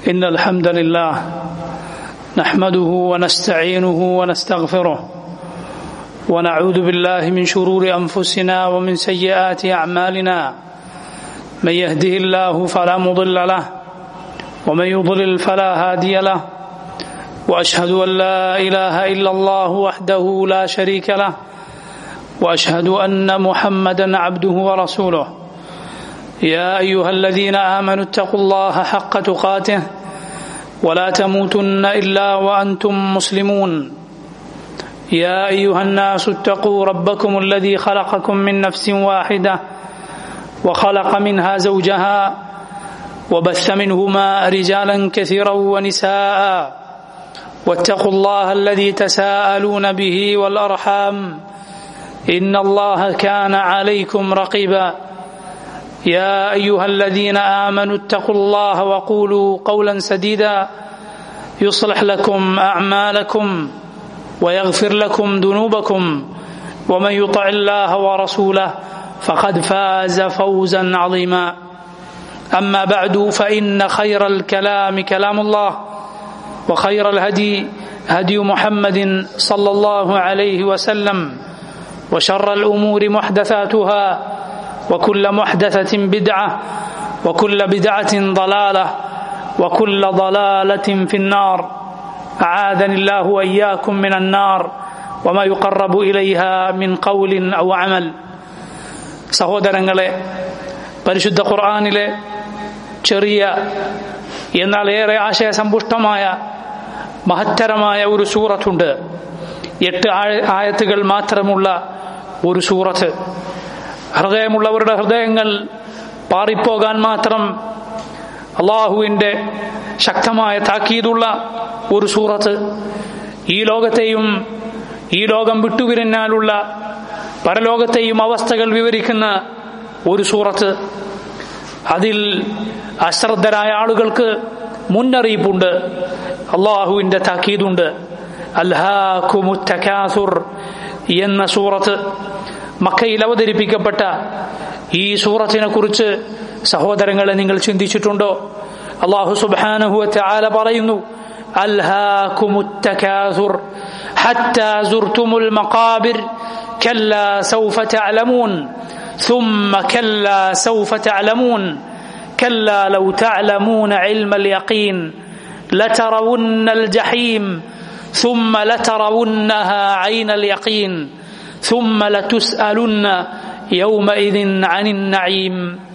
إن الحمد لله نحمده ونستعينه ونستغفره ونعوذ بالله من شرور أنفسنا ومن سيئات أعمالنا من يهده الله فلا مضل له ومن يضلل فلا هادي له وأشهد أن لا إله إلا الله وحده لا شريك له وأشهد أن محمدا عبده ورسوله يا أيها الذين آمنوا اتقوا الله حق تقاته ولا تموتن إلا وأنتم مسلمون يا أيها الناس اتقوا ربكم الذي خلقكم من نفس واحدة وخلق منها زوجها وبث منهما رجالا كثيرا ونساء واتقوا الله الذي تساءلون به والأرحام إن الله كان عليكم رقيبا يا أيها الذين آمنوا اتقوا الله وقولوا قولا سديدا يصلح لكم أعمالكم ويغفر لكم ذنوبكم ومن يطع الله ورسوله فقد فاز فوزا عظيما أما بعد فإن خير الكلام كلام الله وخير الهدي هدي محمد صلى الله عليه وسلم وشر الأمور محدثاتها وكل محدثة بدعة وكل بدعة ضلالة وكل ضلالة في النار أعاذني الله وإياكم من النار وما يقرب إليها من قول أو عمل സഹോദരങ്ങളെ പരിശുദ്ധ ഖുർആാനിലെ ചെറിയ എന്നാൽ ഏറെ ആശയസമ്പുഷ്ടമായ മഹത്തരമായ ഒരു സൂറത്തുണ്ട് എട്ട് ആയത്തുകൾ മാത്രമുള്ള ഒരു സൂറത്ത് ഹൃദയമുള്ളവരുടെ ഹൃദയങ്ങൾ പാറിപ്പോകാൻ മാത്രം അള്ളാഹുവിൻ്റെ ശക്തമായ താക്കീതുള്ള ഒരു സൂറത്ത് ഈ ലോകത്തെയും ഈ ലോകം വിട്ടുപിരിഞ്ഞാലുള്ള പരലോകത്തെയും അവസ്ഥകൾ വിവരിക്കുന്ന ഒരു സൂറത്ത് അതിൽ അശ്രദ്ധരായ ആളുകൾക്ക് മുന്നറിയിപ്പുണ്ട് അള്ളാഹുവിൻ്റെ താക്കീതുണ്ട് അൽഹാഖുമുത്തകാസുർ എന്ന സൂറത്ത് മക്കയിൽ അവതരിപ്പിക്കപ്പെട്ട ഈ സൂറത്തിനെ കുറിച്ച് സഹോദരങ്ങളെ നിങ്ങൾ ചിന്തിച്ചിട്ടുണ്ടോ അള്ളാഹു സുബാനഹുവത്തെ ആല പറയുന്നു അൽഹാഖുമുത്തകാസുർ حتى زرتم المقابر كلا سوف تعلمون ثم كلا سوف تعلمون كلا لو تعلمون علم اليقين لترون الجحيم ثم لترونها عين اليقين ثم لتسألن يومئذ عن النعيم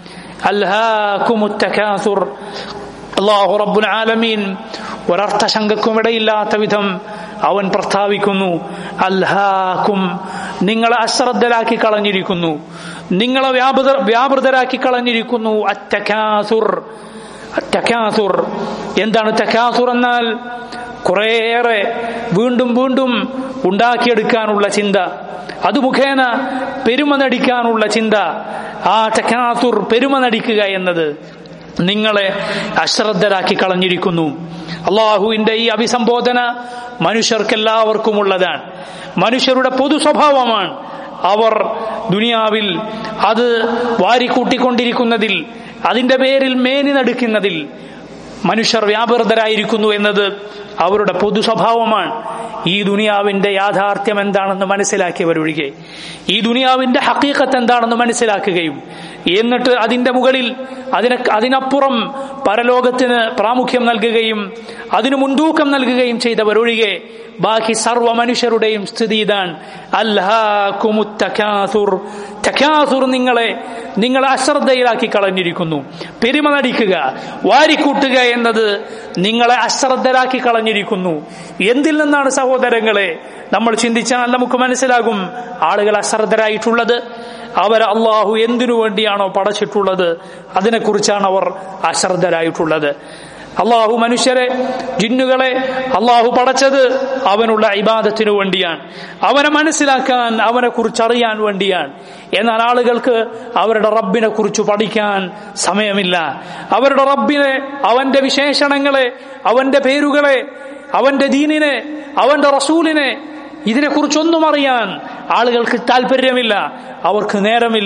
ألهاكم التكاثر അള്ളാഹു റബ്ബുൽ ആലമീൻ ഒരർത്ഥ ശങ്കക്കും ഇടയില്ലാത്ത വിധം അവൻ പ്രസ്താവിക്കുന്നു അൽഹാക്കും നിങ്ങളെ അശ്രദ്ധരാക്കി കളഞ്ഞിരിക്കുന്നു നിങ്ങളെ വ്യാപൃത വ്യാപൃതരാക്കി കളഞ്ഞിരിക്കുന്നു അറ്റക്കാസുർ അറ്റക്കാസുർ എന്താണ് തക്കാസുർ എന്നാൽ കുറേയേറെ വീണ്ടും വീണ്ടും ഉണ്ടാക്കിയെടുക്കാനുള്ള ചിന്ത അത് മുഖേന പെരുമ നടിക്കാനുള്ള ചിന്ത ആ തക്കാസുർ പെരുമ നടിക്കുക എന്നത് നിങ്ങളെ അശ്രദ്ധരാക്കി കളഞ്ഞിരിക്കുന്നു അള്ളാഹുവിന്റെ ഈ അഭിസംബോധന മനുഷ്യർക്കെല്ലാവർക്കും ഉള്ളതാണ് മനുഷ്യരുടെ പൊതു സ്വഭാവമാണ് അവർ ദുനിയാവിൽ അത് വാരിക്കൂട്ടിക്കൊണ്ടിരിക്കുന്നതിൽ അതിന്റെ പേരിൽ മേനി നടുക്കുന്നതിൽ മനുഷ്യർ വ്യാപൃതരായിരിക്കുന്നു എന്നത് അവരുടെ പൊതു സ്വഭാവമാണ് ഈ ദുനിയാവിന്റെ യാഥാർത്ഥ്യം എന്താണെന്ന് മനസ്സിലാക്കിയവരൊഴികെ ഈ ദുനിയാവിന്റെ ഹക്കീക്കത്ത് എന്താണെന്ന് മനസ്സിലാക്കുകയും എന്നിട്ട് അതിന്റെ മുകളിൽ അതിന് അതിനപ്പുറം പരലോകത്തിന് പ്രാമുഖ്യം നൽകുകയും അതിന് മുൻതൂക്കം നൽകുകയും ചെയ്തവരൊഴികെ ബാക്കി സർവ മനുഷ്യരുടെയും സ്ഥിതി ഇതാണ് അൽഹാഖുമുത്തക്കാസുർ തക്കാസുർ നിങ്ങളെ നിങ്ങളെ അശ്രദ്ധയിലാക്കി കളഞ്ഞിരിക്കുന്നു പെരുമ നടിക്കുക വാരിക്കൂട്ടുക എന്നത് നിങ്ങളെ അശ്രദ്ധരാക്കി കളഞ്ഞിരിക്കുന്നു എന്തിൽ നിന്നാണ് സഹോദരങ്ങളെ നമ്മൾ ചിന്തിച്ചാൽ നമുക്ക് മനസ്സിലാകും ആളുകൾ അശ്രദ്ധരായിട്ടുള്ളത് അവർ അള്ളാഹു എന്തിനു വേണ്ടിയാണോ പടച്ചിട്ടുള്ളത് അതിനെക്കുറിച്ചാണ് അവർ അശ്രദ്ധരായിട്ടുള്ളത് അള്ളാഹു മനുഷ്യരെ ജിന്നുകളെ അള്ളാഹു പടച്ചത് അവനുള്ള ഇബാദത്തിനു വേണ്ടിയാണ് അവനെ മനസ്സിലാക്കാൻ അവനെ കുറിച്ച് അറിയാൻ വേണ്ടിയാണ് എന്നാൽ ആളുകൾക്ക് അവരുടെ റബ്ബിനെ കുറിച്ച് പഠിക്കാൻ സമയമില്ല അവരുടെ റബ്ബിനെ അവന്റെ വിശേഷണങ്ങളെ അവന്റെ പേരുകളെ അവന്റെ ദീനിനെ അവന്റെ റസൂലിനെ ഇതിനെക്കുറിച്ചൊന്നും അറിയാൻ ആളുകൾക്ക് താല്പര്യമില്ല അവർക്ക് നേരമില്ല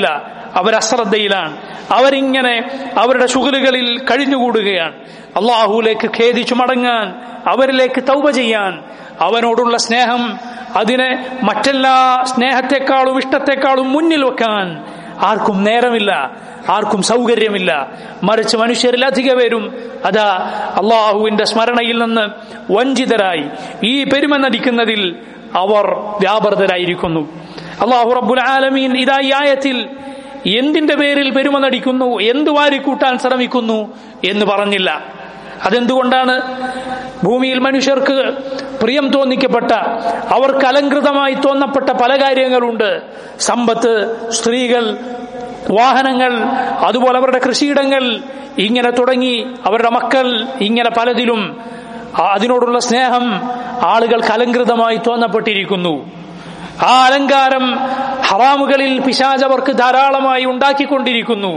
അവർ അശ്രദ്ധയിലാണ് അവരിങ്ങനെ അവരുടെ ശുഗലുകളിൽ കഴിഞ്ഞുകൂടുകയാണ് അള്ളാഹുലേക്ക് ഖേദിച്ചു മടങ്ങാൻ അവരിലേക്ക് തൗബ ചെയ്യാൻ അവനോടുള്ള സ്നേഹം അതിനെ മറ്റെല്ലാ സ്നേഹത്തെക്കാളും ഇഷ്ടത്തെക്കാളും മുന്നിൽ വെക്കാൻ ആർക്കും നേരമില്ല ആർക്കും സൗകര്യമില്ല മറിച്ച് മനുഷ്യരിൽ അധിക പേരും അതാ അള്ളാഹുവിന്റെ സ്മരണയിൽ നിന്ന് വഞ്ചിതരായി ഈ പെരുമ നടിക്കുന്നതിൽ അവർ വ്യാപൃതരായിരിക്കുന്നു അള്ളാഹു റബ്ബുൽ ആലമീൻ ഇതാ ഈ ആയത്തിൽ എന്തിന്റെ പേരിൽ പെരുമ നടിക്കുന്നു എന്ത് വാരിക്കൂട്ടാൻ ശ്രമിക്കുന്നു എന്ന് പറഞ്ഞില്ല അതെന്തുകൊണ്ടാണ് ഭൂമിയിൽ മനുഷ്യർക്ക് പ്രിയം തോന്നിക്കപ്പെട്ട അവർക്ക് അലങ്കൃതമായി തോന്നപ്പെട്ട പല കാര്യങ്ങളുണ്ട് സമ്പത്ത് സ്ത്രീകൾ വാഹനങ്ങൾ അതുപോലെ അവരുടെ കൃഷിയിടങ്ങൾ ഇങ്ങനെ തുടങ്ങി അവരുടെ മക്കൾ ഇങ്ങനെ പലതിലും അതിനോടുള്ള സ്നേഹം ആളുകൾക്ക് അലങ്കൃതമായി തോന്നപ്പെട്ടിരിക്കുന്നു ആ അലങ്കാരം ഹറാമുകളിൽ പിശാജ് അവർക്ക് ധാരാളമായി ഉണ്ടാക്കിക്കൊണ്ടിരിക്കുന്നു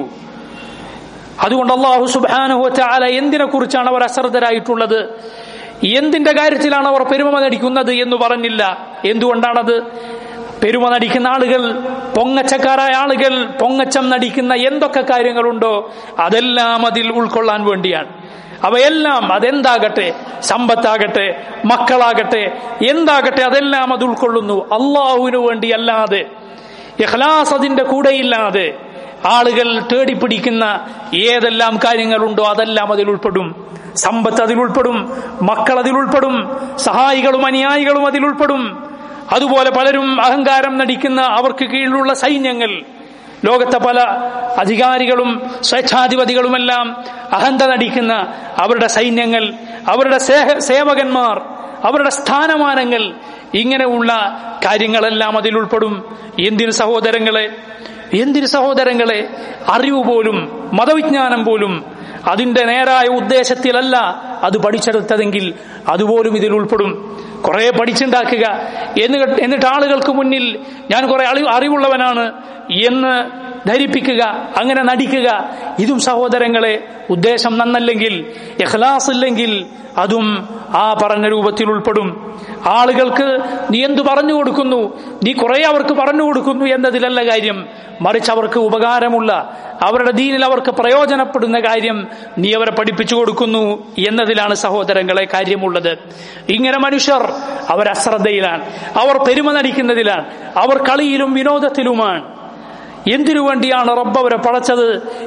അതുകൊണ്ട് അള്ളാഹു സുബാനുഹല എന്തിനെ കുറിച്ചാണ് അവർ അശ്രദ്ധരായിട്ടുള്ളത് എന്തിന്റെ കാര്യത്തിലാണ് അവർ പെരുമ നടിക്കുന്നത് എന്ന് പറഞ്ഞില്ല എന്തുകൊണ്ടാണത് പെരുമ നടിക്കുന്ന ആളുകൾ പൊങ്ങച്ചക്കാരായ ആളുകൾ പൊങ്ങച്ചം നടിക്കുന്ന എന്തൊക്കെ കാര്യങ്ങളുണ്ടോ അതെല്ലാം അതിൽ ഉൾക്കൊള്ളാൻ വേണ്ടിയാണ് അവയെല്ലാം അതെന്താകട്ടെ സമ്പത്താകട്ടെ മക്കളാകട്ടെ എന്താകട്ടെ അതെല്ലാം അത് ഉൾക്കൊള്ളുന്നു അള്ളാഹുവിനു വേണ്ടി അല്ലാതെ ഇഖ്ലാസ് അതിന്റെ കൂടെയില്ലാതെ ആളുകൾ തേടിപ്പിടിക്കുന്ന ഏതെല്ലാം കാര്യങ്ങളുണ്ടോ അതെല്ലാം അതിൽ ഉൾപ്പെടും സമ്പത്ത് അതിൽ ഉൾപ്പെടും മക്കൾ അതിൽ ഉൾപ്പെടും സഹായികളും അനുയായികളും അതിൽ ഉൾപ്പെടും അതുപോലെ പലരും അഹങ്കാരം നടിക്കുന്ന അവർക്ക് കീഴിലുള്ള സൈന്യങ്ങൾ ലോകത്തെ പല അധികാരികളും സ്വേച്ഛാധിപതികളുമെല്ലാം അഹന്ത നടിക്കുന്ന അവരുടെ സൈന്യങ്ങൾ അവരുടെ സേവകന്മാർ അവരുടെ സ്ഥാനമാനങ്ങൾ ഇങ്ങനെയുള്ള കാര്യങ്ങളെല്ലാം അതിൽ ഉൾപ്പെടും എന്തിന് സഹോദരങ്ങളെ എന്തിന് സഹോദരങ്ങളെ അറിവ് പോലും മതവിജ്ഞാനം പോലും അതിന്റെ നേരായ ഉദ്ദേശത്തിലല്ല അത് പഠിച്ചെടുത്തതെങ്കിൽ അതുപോലും ഇതിൽ ഉൾപ്പെടും കുറെ പഠിച്ചുണ്ടാക്കുക എന്നിട്ട് ആളുകൾക്ക് മുന്നിൽ ഞാൻ കുറെ അറിവുള്ളവനാണ് എന്ന് ധരിപ്പിക്കുക അങ്ങനെ നടിക്കുക ഇതും സഹോദരങ്ങളെ ഉദ്ദേശം നന്നല്ലെങ്കിൽ എഖ്ലാസ് ഇല്ലെങ്കിൽ അതും ആ പറഞ്ഞ രൂപത്തിൽ ഉൾപ്പെടും ആളുകൾക്ക് നീ എന്തു പറഞ്ഞു കൊടുക്കുന്നു നീ കുറെ അവർക്ക് പറഞ്ഞു കൊടുക്കുന്നു എന്നതിലല്ല കാര്യം മറിച്ച് അവർക്ക് ഉപകാരമുള്ള അവരുടെ ദീനിൽ അവർക്ക് പ്രയോജനപ്പെടുന്ന കാര്യം നീ അവരെ പഠിപ്പിച്ചു കൊടുക്കുന്നു എന്നതിലാണ് സഹോദരങ്ങളെ കാര്യമുള്ളത് ഇങ്ങനെ മനുഷ്യർ അവർ അശ്രദ്ധയിലാണ് അവർ പെരുമ നടിക്കുന്നതിലാണ് അവർ കളിയിലും വിനോദത്തിലുമാണ് എന്തിനു വേണ്ടിയാണ് റബ്ബ് അവരെ പടച്ചത്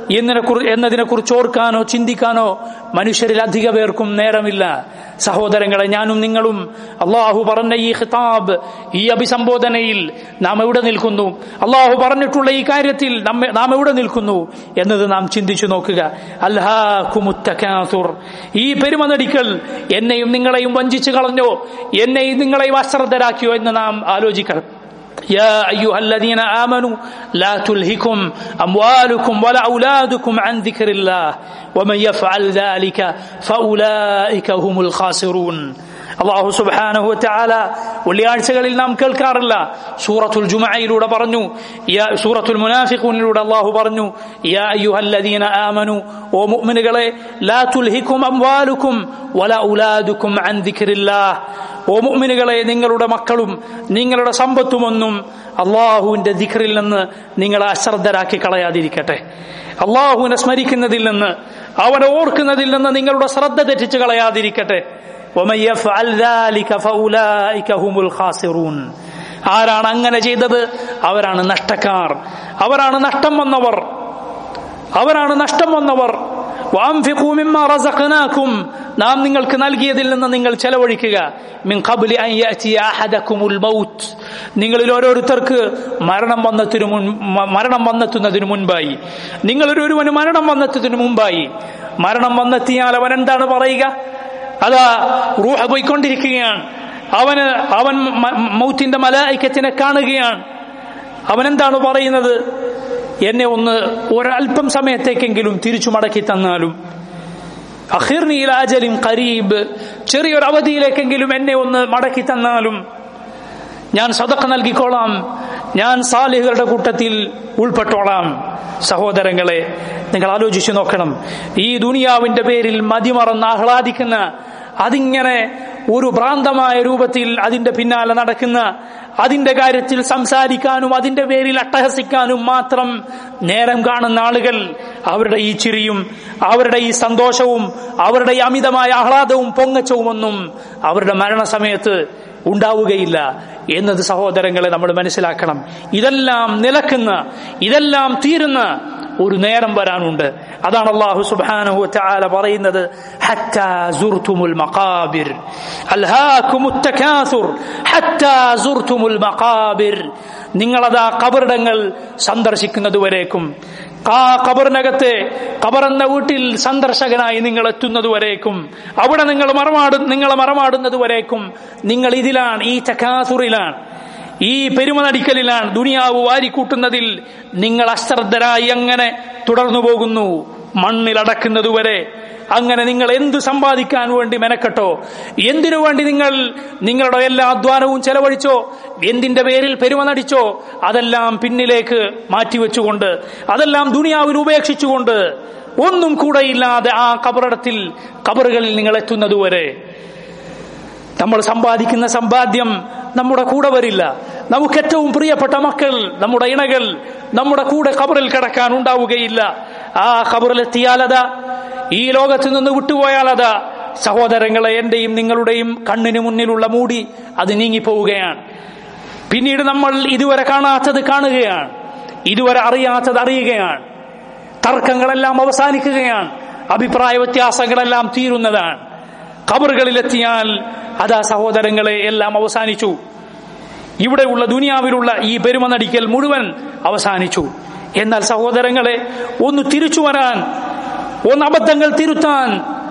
എന്നതിനെ കുറിച്ച് ഓർക്കാനോ ചിന്തിക്കാനോ മനുഷ്യരിൽ അധിക പേർക്കും നേരമില്ല സഹോദരങ്ങളെ ഞാനും നിങ്ങളും അള്ളാഹു പറഞ്ഞ ഈ ഖിതാബ് ഈ അഭിസംബോധനയിൽ നാം എവിടെ നിൽക്കുന്നു അള്ളാഹു പറഞ്ഞിട്ടുള്ള ഈ കാര്യത്തിൽ നമ്മെ നാം എവിടെ നിൽക്കുന്നു എന്നത് നാം ചിന്തിച്ചു നോക്കുക അൽഹാഖുമുത്തൂർ ഈ പെരുമ നടിക്കൽ എന്നെയും നിങ്ങളെയും വഞ്ചിച്ചു കളഞ്ഞോ എന്നെയും നിങ്ങളെയും അശ്രദ്ധരാക്കിയോ എന്ന് നാം ആലോചിക്കണം يا أيها الذين آمنوا لا تلهكم أموالكم ولا أولادكم عن ذكر الله ومن يفعل ذلك فأولئك هم الخاسرون അള്ളാഹു സുബാനഹു ചാല വെള്ളിയാഴ്ചകളിൽ നാം കേൾക്കാറില്ല സൂറത്തുൽ ജുമയിലൂടെ പറഞ്ഞു സൂറത്തുൽ മുനാഫിഖൂനിലൂടെ അള്ളാഹു പറഞ്ഞു യാ അയ്യുഹല്ലദീന ആമനു ഓ മുഅ്മിനുകളെ ലാ തുൽഹിക്കും അംവാലുക്കും വല ഉലാദുക്കും അൻ ദിക്രില്ലാഹ് ഓ മുഅ്മിനുകളെ നിങ്ങളുടെ മക്കളും നിങ്ങളുടെ സമ്പത്തുമൊന്നും അള്ളാഹുവിന്റെ ദിക്റിൽ നിന്ന് നിങ്ങളെ അശ്രദ്ധരാക്കി കളയാതിരിക്കട്ടെ അള്ളാഹുവിനെ സ്മരിക്കുന്നതിൽ നിന്ന് അവനെ ഓർക്കുന്നതിൽ നിന്ന് നിങ്ങളുടെ ശ്രദ്ധ തെറ്റിച്ച് കളയാതിരിക്കട്ടെ ആരാണ് അങ്ങനെ ചെയ്തത് അവരാണ് നഷ്ടക്കാർ അവരാണ് നഷ്ടം വന്നവർ അവരാണ് നഷ്ടം വന്നവർ നാം നിങ്ങൾക്ക് നൽകിയതിൽ നിന്ന് നിങ്ങൾ ചെലവഴിക്കുക നിങ്ങളിൽ ഓരോരുത്തർക്ക് മരണം വന്നതിനു മരണം വന്നെത്തുന്നതിനു മുൻപായി നിങ്ങളിൽ ഒരുവന് മരണം വന്നെത്തുന്നതിനു മുമ്പായി മരണം വന്നെത്തിയാൽ അവൻ എന്താണ് പറയുക അതാ റൂഹ പോയിക്കൊണ്ടിരിക്കുകയാണ് അവന് അവൻ മൗത്തിന്റെ മലായിക്കത്തിനെ കാണുകയാണ് അവൻ എന്താണ് പറയുന്നത് എന്നെ ഒന്ന് ഒരല്പം സമയത്തേക്കെങ്കിലും തിരിച്ചു മടക്കി തന്നാലും അഹിർനീലാജലിം കരീബ് ചെറിയൊരു അവധിയിലേക്കെങ്കിലും എന്നെ ഒന്ന് മടക്കി തന്നാലും ഞാൻ സതക്ക നൽകിക്കോളാം ഞാൻ സാലിഹുകളുടെ കൂട്ടത്തിൽ ഉൾപ്പെട്ടോളാം സഹോദരങ്ങളെ നിങ്ങൾ ആലോചിച്ചു നോക്കണം ഈ ദുനിയാവിന്റെ പേരിൽ മതിമറന്ന് ആഹ്ലാദിക്കുന്ന അതിങ്ങനെ ഒരു ഭ്രാന്തമായ രൂപത്തിൽ അതിന്റെ പിന്നാലെ നടക്കുന്ന അതിന്റെ കാര്യത്തിൽ സംസാരിക്കാനും അതിന്റെ പേരിൽ അട്ടഹസിക്കാനും മാത്രം നേരം കാണുന്ന ആളുകൾ അവരുടെ ഈ ചിരിയും അവരുടെ ഈ സന്തോഷവും അവരുടെ ഈ അമിതമായ ആഹ്ലാദവും പൊങ്ങച്ചവും ഒന്നും അവരുടെ മരണസമയത്ത് ഉണ്ടാവുകയില്ല എന്നത് സഹോദരങ്ങളെ നമ്മൾ മനസ്സിലാക്കണം ഇതെല്ലാം നിലക്കുന്ന ഇതെല്ലാം തീരുന്ന ഒരു നേരം വരാനുണ്ട് അതാണ് അള്ളാഹു സുബ്ഹാനഹു വതആല പറയുന്നത് ഹത്താ സുർതുമുൽ മഖാബിർ അൽഹാകുമുത് തകാസുർ ഹത്താ സുർതുമുൽ മഖാബിർ നിങ്ങളതാ കബറിടങ്ങൾ സന്ദർശിക്കുന്നതുവരേക്കും ആ കബറിനകത്തെ കബറെന്ന വീട്ടിൽ സന്ദർശകനായി നിങ്ങൾ എത്തുന്നതുവരേക്കും അവിടെ നിങ്ങൾ മറമാടു നിങ്ങളെ മറമാടുന്നതുവരേക്കും നിങ്ങൾ ഇതിലാണ് ഈ ചക്കാസുറിലാണ് ഈ പെരുമ നടിക്കലിലാണ് ദുനിയാവ് വാരിക്കൂട്ടുന്നതിൽ നിങ്ങൾ അശ്രദ്ധരായി അങ്ങനെ തുടർന്നു പോകുന്നു മണ്ണിലടക്കുന്നതുവരെ അങ്ങനെ നിങ്ങൾ എന്തു സമ്പാദിക്കാൻ വേണ്ടി മെനക്കെട്ടോ എന്തിനു വേണ്ടി നിങ്ങൾ നിങ്ങളുടെ എല്ലാ അധ്വാനവും ചെലവഴിച്ചോ എന്തിന്റെ പേരിൽ പെരുമ നടിച്ചോ അതെല്ലാം പിന്നിലേക്ക് മാറ്റിവെച്ചുകൊണ്ട് അതെല്ലാം ദുനിയാവിൽ ഉപേക്ഷിച്ചുകൊണ്ട് ഒന്നും കൂടെയില്ലാതെ ആ കബറിടത്തിൽ കബറുകളിൽ നിങ്ങൾ എത്തുന്നതുവരെ നമ്മൾ സമ്പാദിക്കുന്ന സമ്പാദ്യം നമ്മുടെ കൂടെ വരില്ല നമുക്ക് ഏറ്റവും പ്രിയപ്പെട്ട മക്കൾ നമ്മുടെ ഇണകൾ നമ്മുടെ കൂടെ ഖബറിൽ കിടക്കാൻ ഉണ്ടാവുകയില്ല ആ ഖബറിലെത്തിയാലതാ ഈ ലോകത്ത് നിന്ന് വിട്ടുപോയാലതാ സഹോദരങ്ങളെ എന്റെയും നിങ്ങളുടെയും കണ്ണിന് മുന്നിലുള്ള മൂടി അത് നീങ്ങിപ്പോവുകയാണ് പിന്നീട് നമ്മൾ ഇതുവരെ കാണാത്തത് കാണുകയാണ് ഇതുവരെ അറിയാത്തത് അറിയുകയാണ് തർക്കങ്ങളെല്ലാം അവസാനിക്കുകയാണ് അഭിപ്രായ വ്യത്യാസങ്ങളെല്ലാം തീരുന്നതാണ് ഖബറുകളിലെത്തിയാൽ അതാ സഹോദരങ്ങളെ എല്ലാം അവസാനിച്ചു ഇവിടെയുള്ള ദുനിയാവിലുള്ള ഈ പെരുമ നടിക്കൽ മുഴുവൻ അവസാനിച്ചു എന്നാൽ സഹോദരങ്ങളെ ഒന്ന് തിരിച്ചു വരാൻ ഒന്ന് അബദ്ധങ്ങൾ തിരുത്താൻ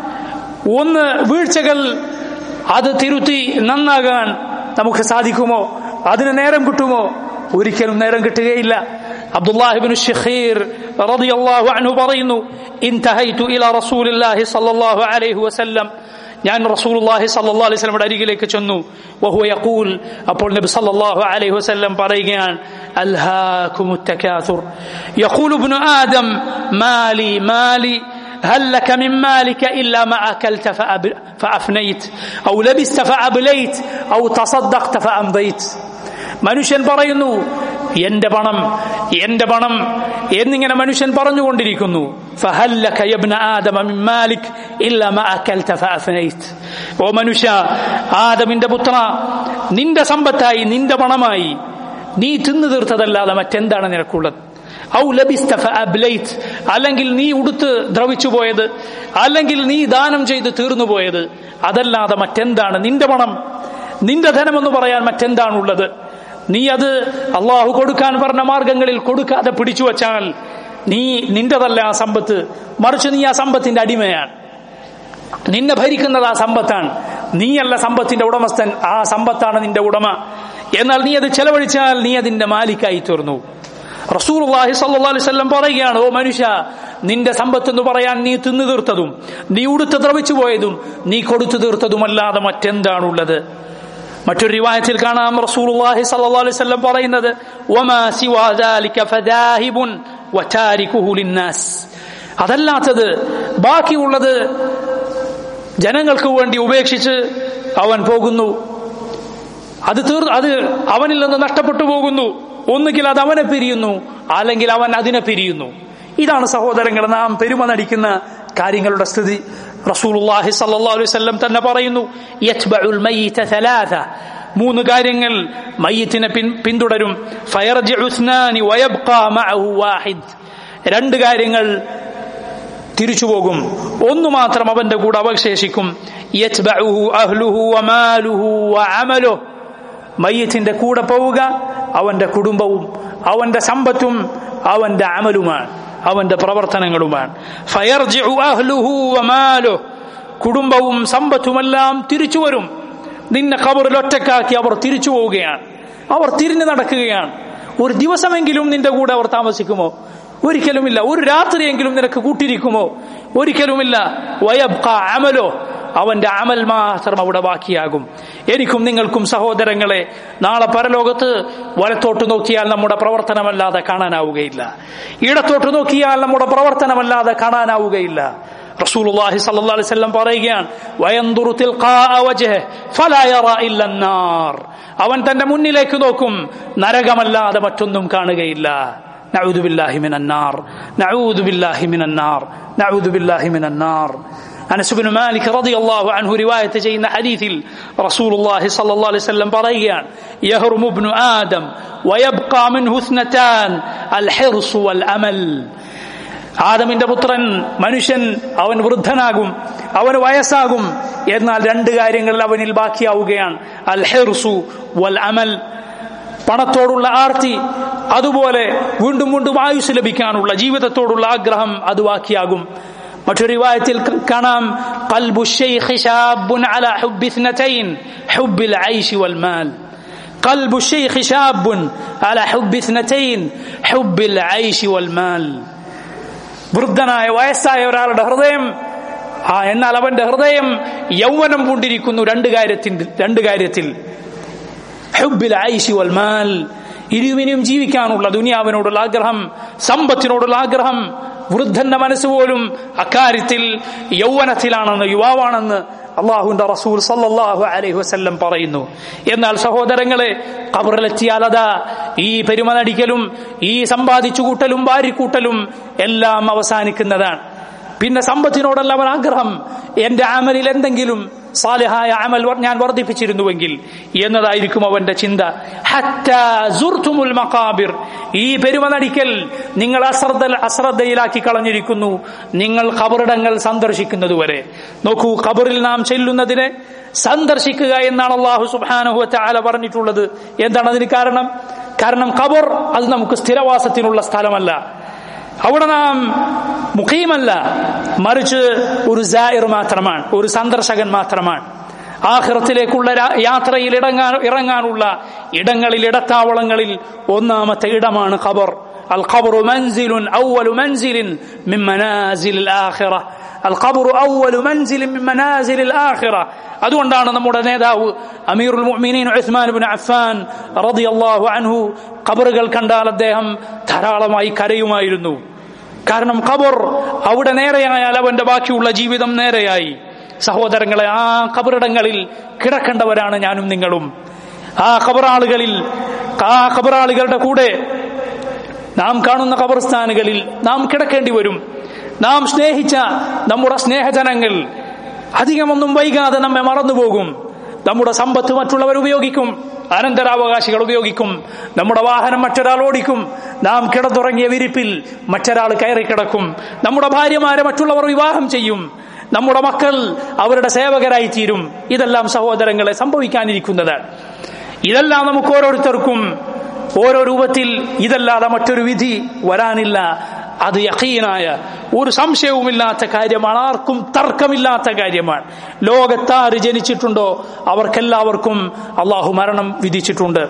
ഒന്ന് വീഴ്ചകൾ അത് തിരുത്തി നന്നാകാൻ നമുക്ക് സാധിക്കുമോ അതിന് നേരം കിട്ടുമോ ഒരിക്കലും നേരം കിട്ടുകയില്ല അബ്ദുല്ലാഹിബിൻ ഷഖീർ റളിയല്ലാഹു അൻഹു പറയുന്നു ഇൻതഹൈതു ഇല റസൂലില്ലാഹി സ്വല്ലല്ലാഹു അലൈഹി വസല്ലം ഞാൻ റസൂലുള്ളാഹി സല്ലല്ലാഹു അലൈഹി വസല്ലമയുടെ അരികിലേക്ക് ചെന്നു വഹുവ യഖൂൽ അപ്പോൾ നബി സല്ലല്ലാഹു അലൈഹി വസല്ലം പറയുകയാണ് അൽഹാകുമുത് തകാസുർ യഖൂലു ഇബ്നു ആദം മാലി മാലി هل لك من مالك إلا ما أكلت فأب- فأفنيت أو لبست فأبليت أو تصدقت فأمضيت മനുഷ്യൻ പറയുന്നു എന്റെ പണം എന്റെ പണം എന്നിങ്ങനെ മനുഷ്യൻ പറഞ്ഞുകൊണ്ടിരിക്കുന്നു فهلك يا ابن آدم من مالك إلا ما أكلت فأفنيت ഓ മനുഷ്യ ആദമിന്റെ പുത്ര നിന്റെ സമ്പത്തായി നിന്റെ പണമായി നീ തിന്നു തീർത്തതല്ലാതെ മറ്റെന്താണ് നിനക്കുള്ളത് ഔ ലബിസ്ത ഫഅബ്ലൈത് അല്ലെങ്കിൽ നീ ഉടുത്ത് ദ്രവിച്ചു പോയത് അല്ലെങ്കിൽ നീ ദാനം ചെയ്ത് തീർന്നു പോയത് അതല്ലാതെ മറ്റെന്താണ് നിന്റെ പണം നിന്റെ ധനമെന്ന് പറയാൻ മറ്റെന്താണുള്ളത് നീ അത് അള്ളാഹു കൊടുക്കാൻ പറഞ്ഞ മാർഗങ്ങളിൽ കൊടുക്കാതെ പിടിച്ചു വച്ചാൽ നീ നിന്റെതല്ല ആ സമ്പത്ത് മറിച്ച് നീ ആ സമ്പത്തിന്റെ അടിമയാണ് നിന്നെ ഭരിക്കുന്നത് ആ സമ്പത്താണ് നീയല്ല സമ്പത്തിന്റെ ഉടമസ്ഥൻ ആ സമ്പത്താണ് നിന്റെ ഉടമ എന്നാൽ നീ അത് ചെലവഴിച്ചാൽ നീ അതിന്റെ മാലിക്കായി തീർന്നു റസൂർഹി സല്ലി വല്ലം പറയുകയാണ് ഓ മനുഷ്യ നിന്റെ സമ്പത്ത് എന്ന് പറയാൻ നീ തിന്നു തീർത്തതും നീ ഉടുത്ത് ദ്രവിച്ചു പോയതും നീ കൊടുത്തു തീർത്തതുമല്ലാതെ മറ്റെന്താണുള്ളത് മറ്റൊരു റിവായത്തിൽ കാണാം റസൂലുള്ളാഹി സ്വല്ലല്ലാഹു അലൈഹി വസല്ലം പറയുന്നത് വമാ സിവാ ദാലിക ഫദാഹിബുൻ വതാരികുഹു ലിന്നാസ് അതല്ലാത്തത് ബാക്കിയുള്ളത് ജനങ്ങൾക്ക് വേണ്ടി ഉപേക്ഷിച്ച് അവൻ പോകുന്നു അത് തീർ അത് അവനിൽ നിന്ന് നഷ്ടപ്പെട്ടു പോകുന്നു ഒന്നുകിൽ അത് അവനെ പിരിയുന്നു അല്ലെങ്കിൽ അവൻ അതിനെ പിരിയുന്നു ഇതാണ് സഹോദരങ്ങൾ നാം പെരുമ നടിക്കുന്ന കാര്യങ്ങളുടെ സ്ഥിതി റസൂലുള്ളാഹി സല്ലല്ലാഹു അലൈഹി വസല്ലം തന്നെ പറയുന്നു യത്ബഉൽ മയ്യിത ثلاثه മൂന്ന് കാര്യങ്ങൾ മയ്യത്തിനെ പിൻ പിന്തുടരും ഫയർജിഉ ഇസ്നാനി വയബ്ഖാ മഅഹു വാഹിദ് രണ്ട് കാര്യങ്ങൾ തിരിച്ചു പോകും ഒന്നു മാത്രം അവന്റെ കൂടെ അവശേഷിക്കും യത്ബഉഹു അഹ്ലുഹു വമാലുഹു വഅമലുഹു മയ്യത്തിന്റെ കൂടെ പോവുക അവന്റെ കുടുംബവും അവന്റെ സമ്പത്തും അവന്റെ അമലുമാണ് അവന്റെ പ്രവർത്തനങ്ങളുമാണ് ഫയർജിഉ അഹ്ലുഹു വമാലുഹു കുടുംബവും സമ്പത്തുമെല്ലാം തിരിച്ചു വരും നിന്നെ ഖബറിൽ ഒറ്റക്കാക്കി അവർ തിരിച്ചു പോവുകയാണ് അവർ തിരിഞ്ഞു നടക്കുകയാണ് ഒരു ദിവസമെങ്കിലും നിന്റെ കൂടെ അവർ താമസിക്കുമോ ഒരിക്കലുമില്ല ഒരു രാത്രിയെങ്കിലും നിനക്ക് കൂട്ടിരിക്കുമോ ഒരിക്കലുമില്ല വയബ്ക അമലോ അവന്റെ അമൽ മാത്രം അവിടെ ബാക്കിയാകും എനിക്കും നിങ്ങൾക്കും സഹോദരങ്ങളെ നാളെ പരലോകത്ത് വലത്തോട്ട് നോക്കിയാൽ നമ്മുടെ പ്രവർത്തനമല്ലാതെ കാണാനാവുകയില്ല ഇടത്തോട്ട് നോക്കിയാൽ നമ്മുടെ പ്രവർത്തനമല്ലാതെ കാണാനാവുകയില്ല റസൂലുള്ളാഹി സ്വല്ലല്ലാഹു അലൈഹി വസല്ലം പറയുകയാണ് വയൻദുറു തിൽഖാ വജ്ഹി ഫലാ യറാ ഇല്ല النار അവൻ തന്റെ മുന്നിലേക്ക് നോക്കും നരകമല്ലാതെ മറ്റൊന്നും കാണുകയില്ല നഊദു ബില്ലാഹി മിനൻ നാർ നഊദു ബില്ലാഹി മിനൻ നാർ നഊദു ബില്ലാഹി മിനൻ നാർ അനസ് ബിൻ മാലിക് റളിയല്ലാഹു അൻഹു റിവായത്ത് ചെയ്യുന്ന ഹദീസിൽ റസൂലുള്ളാഹി സ്വല്ലല്ലാഹു അലൈഹി വസല്ലം പറയുകയാണ് യഹ്റുമു ഇബ്നു ആദം വയബ്ഖാ മിൻഹു ഇസ്നതാൻ അൽ ഹിർസു വൽ അമൽ ആദമിന്റെ പുത്രൻ മനുഷ്യൻ അവൻ വൃദ്ധനാകും അവന് വയസ്സാകും എന്നാൽ രണ്ട് കാര്യങ്ങളിൽ അവനിൽ ബാക്കിയാവുകയാണ് അൽ ഹിർസു വൽ അമൽ പണത്തോടുള്ള ആർത്തി അതുപോലെ വീണ്ടും വീണ്ടും ആയുസ് ലഭിക്കാനുള്ള ജീവിതത്തോടുള്ള ആഗ്രഹം അത് ബാക്കിയാകും മറ്റൊരു റിവായത്തിൽ കാണാം قلب الشيخ شاب على حب اثنتين حب العيش والمال قلب الشيخ شاب على حب اثنتين حب العيش والمال വൃദ്ധനായ വയസ്സായ ഒരാളുടെ ഹൃദയം ആ എന്നാൽ അവന്റെ ഹൃദയം യൗവനം പൂണ്ടിരിക്കുന്നു രണ്ട് കാര്യത്തിൽ രണ്ട് കാര്യത്തിൽ ഹുബിൽ ഐഷി വൽ മാൽ ഇരുവിനും ജീവിക്കാനുള്ള ദുനിയാവിനോടുള്ള ആഗ്രഹം സമ്പത്തിനോടുള്ള ആഗ്രഹം വൃദ്ധന്റെ മനസ്സ് പോലും അക്കാര്യത്തിൽ യൗവനത്തിലാണെന്ന് യുവാവാണെന്ന് അള്ളാഹുന്റെ റസൂൽ സല്ലല്ലാഹു അലൈഹി വസല്ലം പറയുന്നു എന്നാൽ സഹോദരങ്ങളെ കബറിലെത്തിയാൽ അതാ ഈ പെരുമനടിക്കലും ഈ സമ്പാദിച്ചു കൂട്ടലും വാരിക്കൂട്ടലും എല്ലാം അവസാനിക്കുന്നതാണ് പിന്നെ സമ്പത്തിനോടല്ല അവൻ ആഗ്രഹം എന്റെ അമലിൽ എന്തെങ്കിലും സാലിഹായ അമൽ ഞാൻ വർദ്ധിപ്പിച്ചിരുന്നുവെങ്കിൽ എന്നതായിരിക്കും അവന്റെ ചിന്ത മക്കാബിർ ഈ പെരുമനടിക്കൽ നിങ്ങൾ അശ്രദ്ധ അശ്രദ്ധയിലാക്കി കളഞ്ഞിരിക്കുന്നു നിങ്ങൾ ഖബറിടങ്ങൾ സന്ദർശിക്കുന്നതുവരെ നോക്കൂ ഖബറിൽ നാം ചെല്ലുന്നതിനെ സന്ദർശിക്കുക എന്നാണ് അള്ളാഹു സുബാനഹു ആല പറഞ്ഞിട്ടുള്ളത് എന്താണ് അതിന് കാരണം കാരണം ഖബർ അത് നമുക്ക് സ്ഥിരവാസത്തിനുള്ള സ്ഥലമല്ല അവിടെ നാം മുഖീമല്ല മറിച്ച് ഒരു ജായിർ മാത്രമാണ് ഒരു സന്ദർശകൻ മാത്രമാണ് ആഹ്റത്തിലേക്കുള്ള യാത്രയിൽ ഇടങ്ങാൻ ഇറങ്ങാനുള്ള ഇടങ്ങളിൽ ഇടത്താവളങ്ങളിൽ ഒന്നാമത്തെ ഇടമാണ് ഖബർ അൽ ഖബറു മൻസിലുൻ ഔവലു മൻസിലിൻ മിൻ മനാസിൽ ആഖിറ അൽ ഖബറു ഔവലു മൻസിലിൻ മിൻ മനാസിൽ ആഖിറ അതുകൊണ്ടാണ് നമ്മുടെ നേതാവ് അമീറുൽ മുഅ്മിനീൻ ഉസ്മാൻ ഇബ്നു അഫ്ഫാൻ റളിയല്ലാഹു അൻഹു ഖബറുകൾ കണ്ടാൽ അദ്ദേഹം ധാരാളമായി കരയുമായിരുന്നു കാരണം ഖബർ അവിടെ നേരെയായാൽ അവന്റെ ബാക്കിയുള്ള ജീവിതം നേരെയായി സഹോദരങ്ങളെ ആ ഖബറിടങ്ങളിൽ കിടക്കേണ്ടവരാണ് ഞാനും നിങ്ങളും ആ ഖബറാളുകളിൽ ആ ഖബറാളുകളുടെ കൂടെ നാം കാണുന്ന ഖബർസ്ഥാനുകളിൽ നാം കിടക്കേണ്ടി വരും നാം സ്നേഹിച്ച നമ്മുടെ സ്നേഹജനങ്ങൾ അധികമൊന്നും വൈകാതെ നമ്മെ മറന്നുപോകും നമ്മുടെ സമ്പത്ത് മറ്റുള്ളവർ ഉപയോഗിക്കും അനന്തരാവകാശികൾ ഉപയോഗിക്കും നമ്മുടെ വാഹനം മറ്റൊരാൾ ഓടിക്കും നാം കിടന്നുറങ്ങിയ വിരിപ്പിൽ മറ്റൊരാൾ കയറി കിടക്കും നമ്മുടെ ഭാര്യമാരെ മറ്റുള്ളവർ വിവാഹം ചെയ്യും നമ്മുടെ മക്കൾ അവരുടെ സേവകരായി തീരും ഇതെല്ലാം സഹോദരങ്ങളെ സംഭവിക്കാനിരിക്കുന്നതാണ് ഇതെല്ലാം നമുക്ക് ഓരോരുത്തർക്കും ഓരോ രൂപത്തിൽ ഇതല്ലാതെ മറ്റൊരു വിധി വരാനില്ല അത് യഖീനായ ഒരു സംശയവുമില്ലാത്ത കാര്യമാണ് ആർക്കും തർക്കമില്ലാത്ത കാര്യമാണ് ലോകത്താര് ജനിച്ചിട്ടുണ്ടോ അവർക്കെല്ലാവർക്കും അള്ളാഹു മരണം വിധിച്ചിട്ടുണ്ട്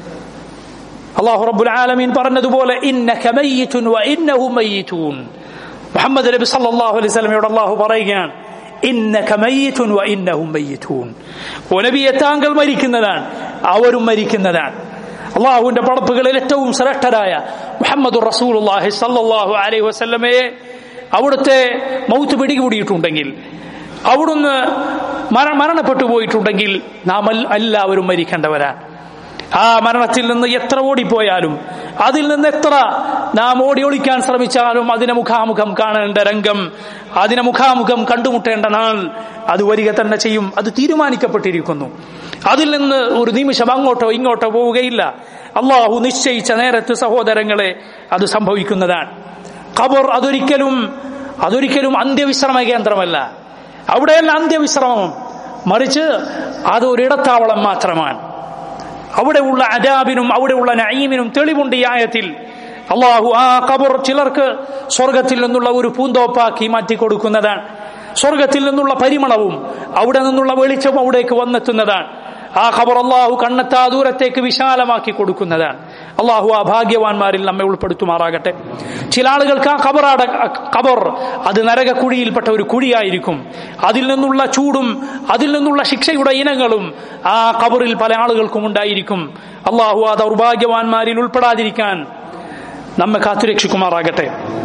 അള്ളാഹു റബ്ബുൽ ആലമീൻ പറഞ്ഞതുപോലെ ഇന്നക മയ്യിതുൻ വ ഇന്നഹു മയ്യിതൂൻ മുഹമ്മദ് നബി സല്ലല്ലാഹു അലൈഹി വസല്ലമയോട് അള്ളാഹു പറയുകയാണ് ഇന്നക മയ്യിതുൻ വ ഇന്നഹും മയ്യിതൂൻ ഓ നബിയെ താങ്കൾ മരിക്കുന്നതാണ് അവരും മരിക്കുന്നതാണ് അള്ളാഹുവിന്റെ പടപ്പുകളിൽ ഏറ്റവും ശ്രേഷ്ഠരായ മുഹമ്മദ് റസൂലുള്ളാഹി സല്ലല്ലാഹു അലൈഹി വസല്ലമയെ അവിടുത്തെ മൗത്ത് പിടികൂടിയിട്ടുണ്ടെങ്കിൽ അവിടുന്ന് മരണപ്പെട്ടു പോയിട്ടുണ്ടെങ്കിൽ നാം എല്ലാവരും മരിക്കേണ്ടവരാണ് ആ മരണത്തിൽ നിന്ന് എത്ര ഓടിപ്പോയാലും അതിൽ നിന്ന് എത്ര നാം ഓടി ഒളിക്കാൻ ശ്രമിച്ചാലും അതിനെ മുഖാമുഖം കാണേണ്ട രംഗം അതിനെ മുഖാമുഖം കണ്ടുമുട്ടേണ്ട നാൾ അത് വരിക തന്നെ ചെയ്യും അത് തീരുമാനിക്കപ്പെട്ടിരിക്കുന്നു അതിൽ നിന്ന് ഒരു നിമിഷം അങ്ങോട്ടോ ഇങ്ങോട്ടോ പോവുകയില്ല അള്ളാഹു നിശ്ചയിച്ച നേരത്ത് സഹോദരങ്ങളെ അത് സംഭവിക്കുന്നതാണ് ഖബർ അതൊരിക്കലും അതൊരിക്കലും അന്ത്യവിശ്രമ കേന്ദ്രമല്ല അവിടെയല്ല അന്ത്യവിശ്രമം മറിച്ച് അത് ഒരിടത്താവളം മാത്രമാണ് അവിടെയുള്ള അജാബിനും അവിടെയുള്ള നയീമിനും തെളിവുണ്ട് ഈ ആയത്തിൽ അള്ളാഹു ആ കബർ ചിലർക്ക് സ്വർഗത്തിൽ നിന്നുള്ള ഒരു പൂന്തോപ്പാക്കി മാറ്റി കൊടുക്കുന്നതാണ് സ്വർഗത്തിൽ നിന്നുള്ള പരിമളവും അവിടെ നിന്നുള്ള വെളിച്ചവും അവിടേക്ക് വന്നെത്തുന്നതാണ് ആ ഖബർ അള്ളാഹു കണ്ണെത്താ ദൂരത്തേക്ക് വിശാലമാക്കി കൊടുക്കുന്നതാണ് അള്ളാഹു ആ ഭാഗ്യവാന്മാരിൽ നമ്മെ ഉൾപ്പെടുത്തുമാറാകട്ടെ ചില ആളുകൾക്ക് ആ ഖബറാട ഖബർ അത് നരകക്കുഴിയിൽപ്പെട്ട ഒരു കുഴിയായിരിക്കും അതിൽ നിന്നുള്ള ചൂടും അതിൽ നിന്നുള്ള ശിക്ഷയുടെ ഇനങ്ങളും ആ ഖബറിൽ പല ആളുകൾക്കും ഉണ്ടായിരിക്കും അള്ളാഹു ആ ദൗർഭാഗ്യവാന്മാരിൽ ഉൾപ്പെടാതിരിക്കാൻ നമ്മെ കാത്തുരക്ഷിക്കുമാറാകട്ടെ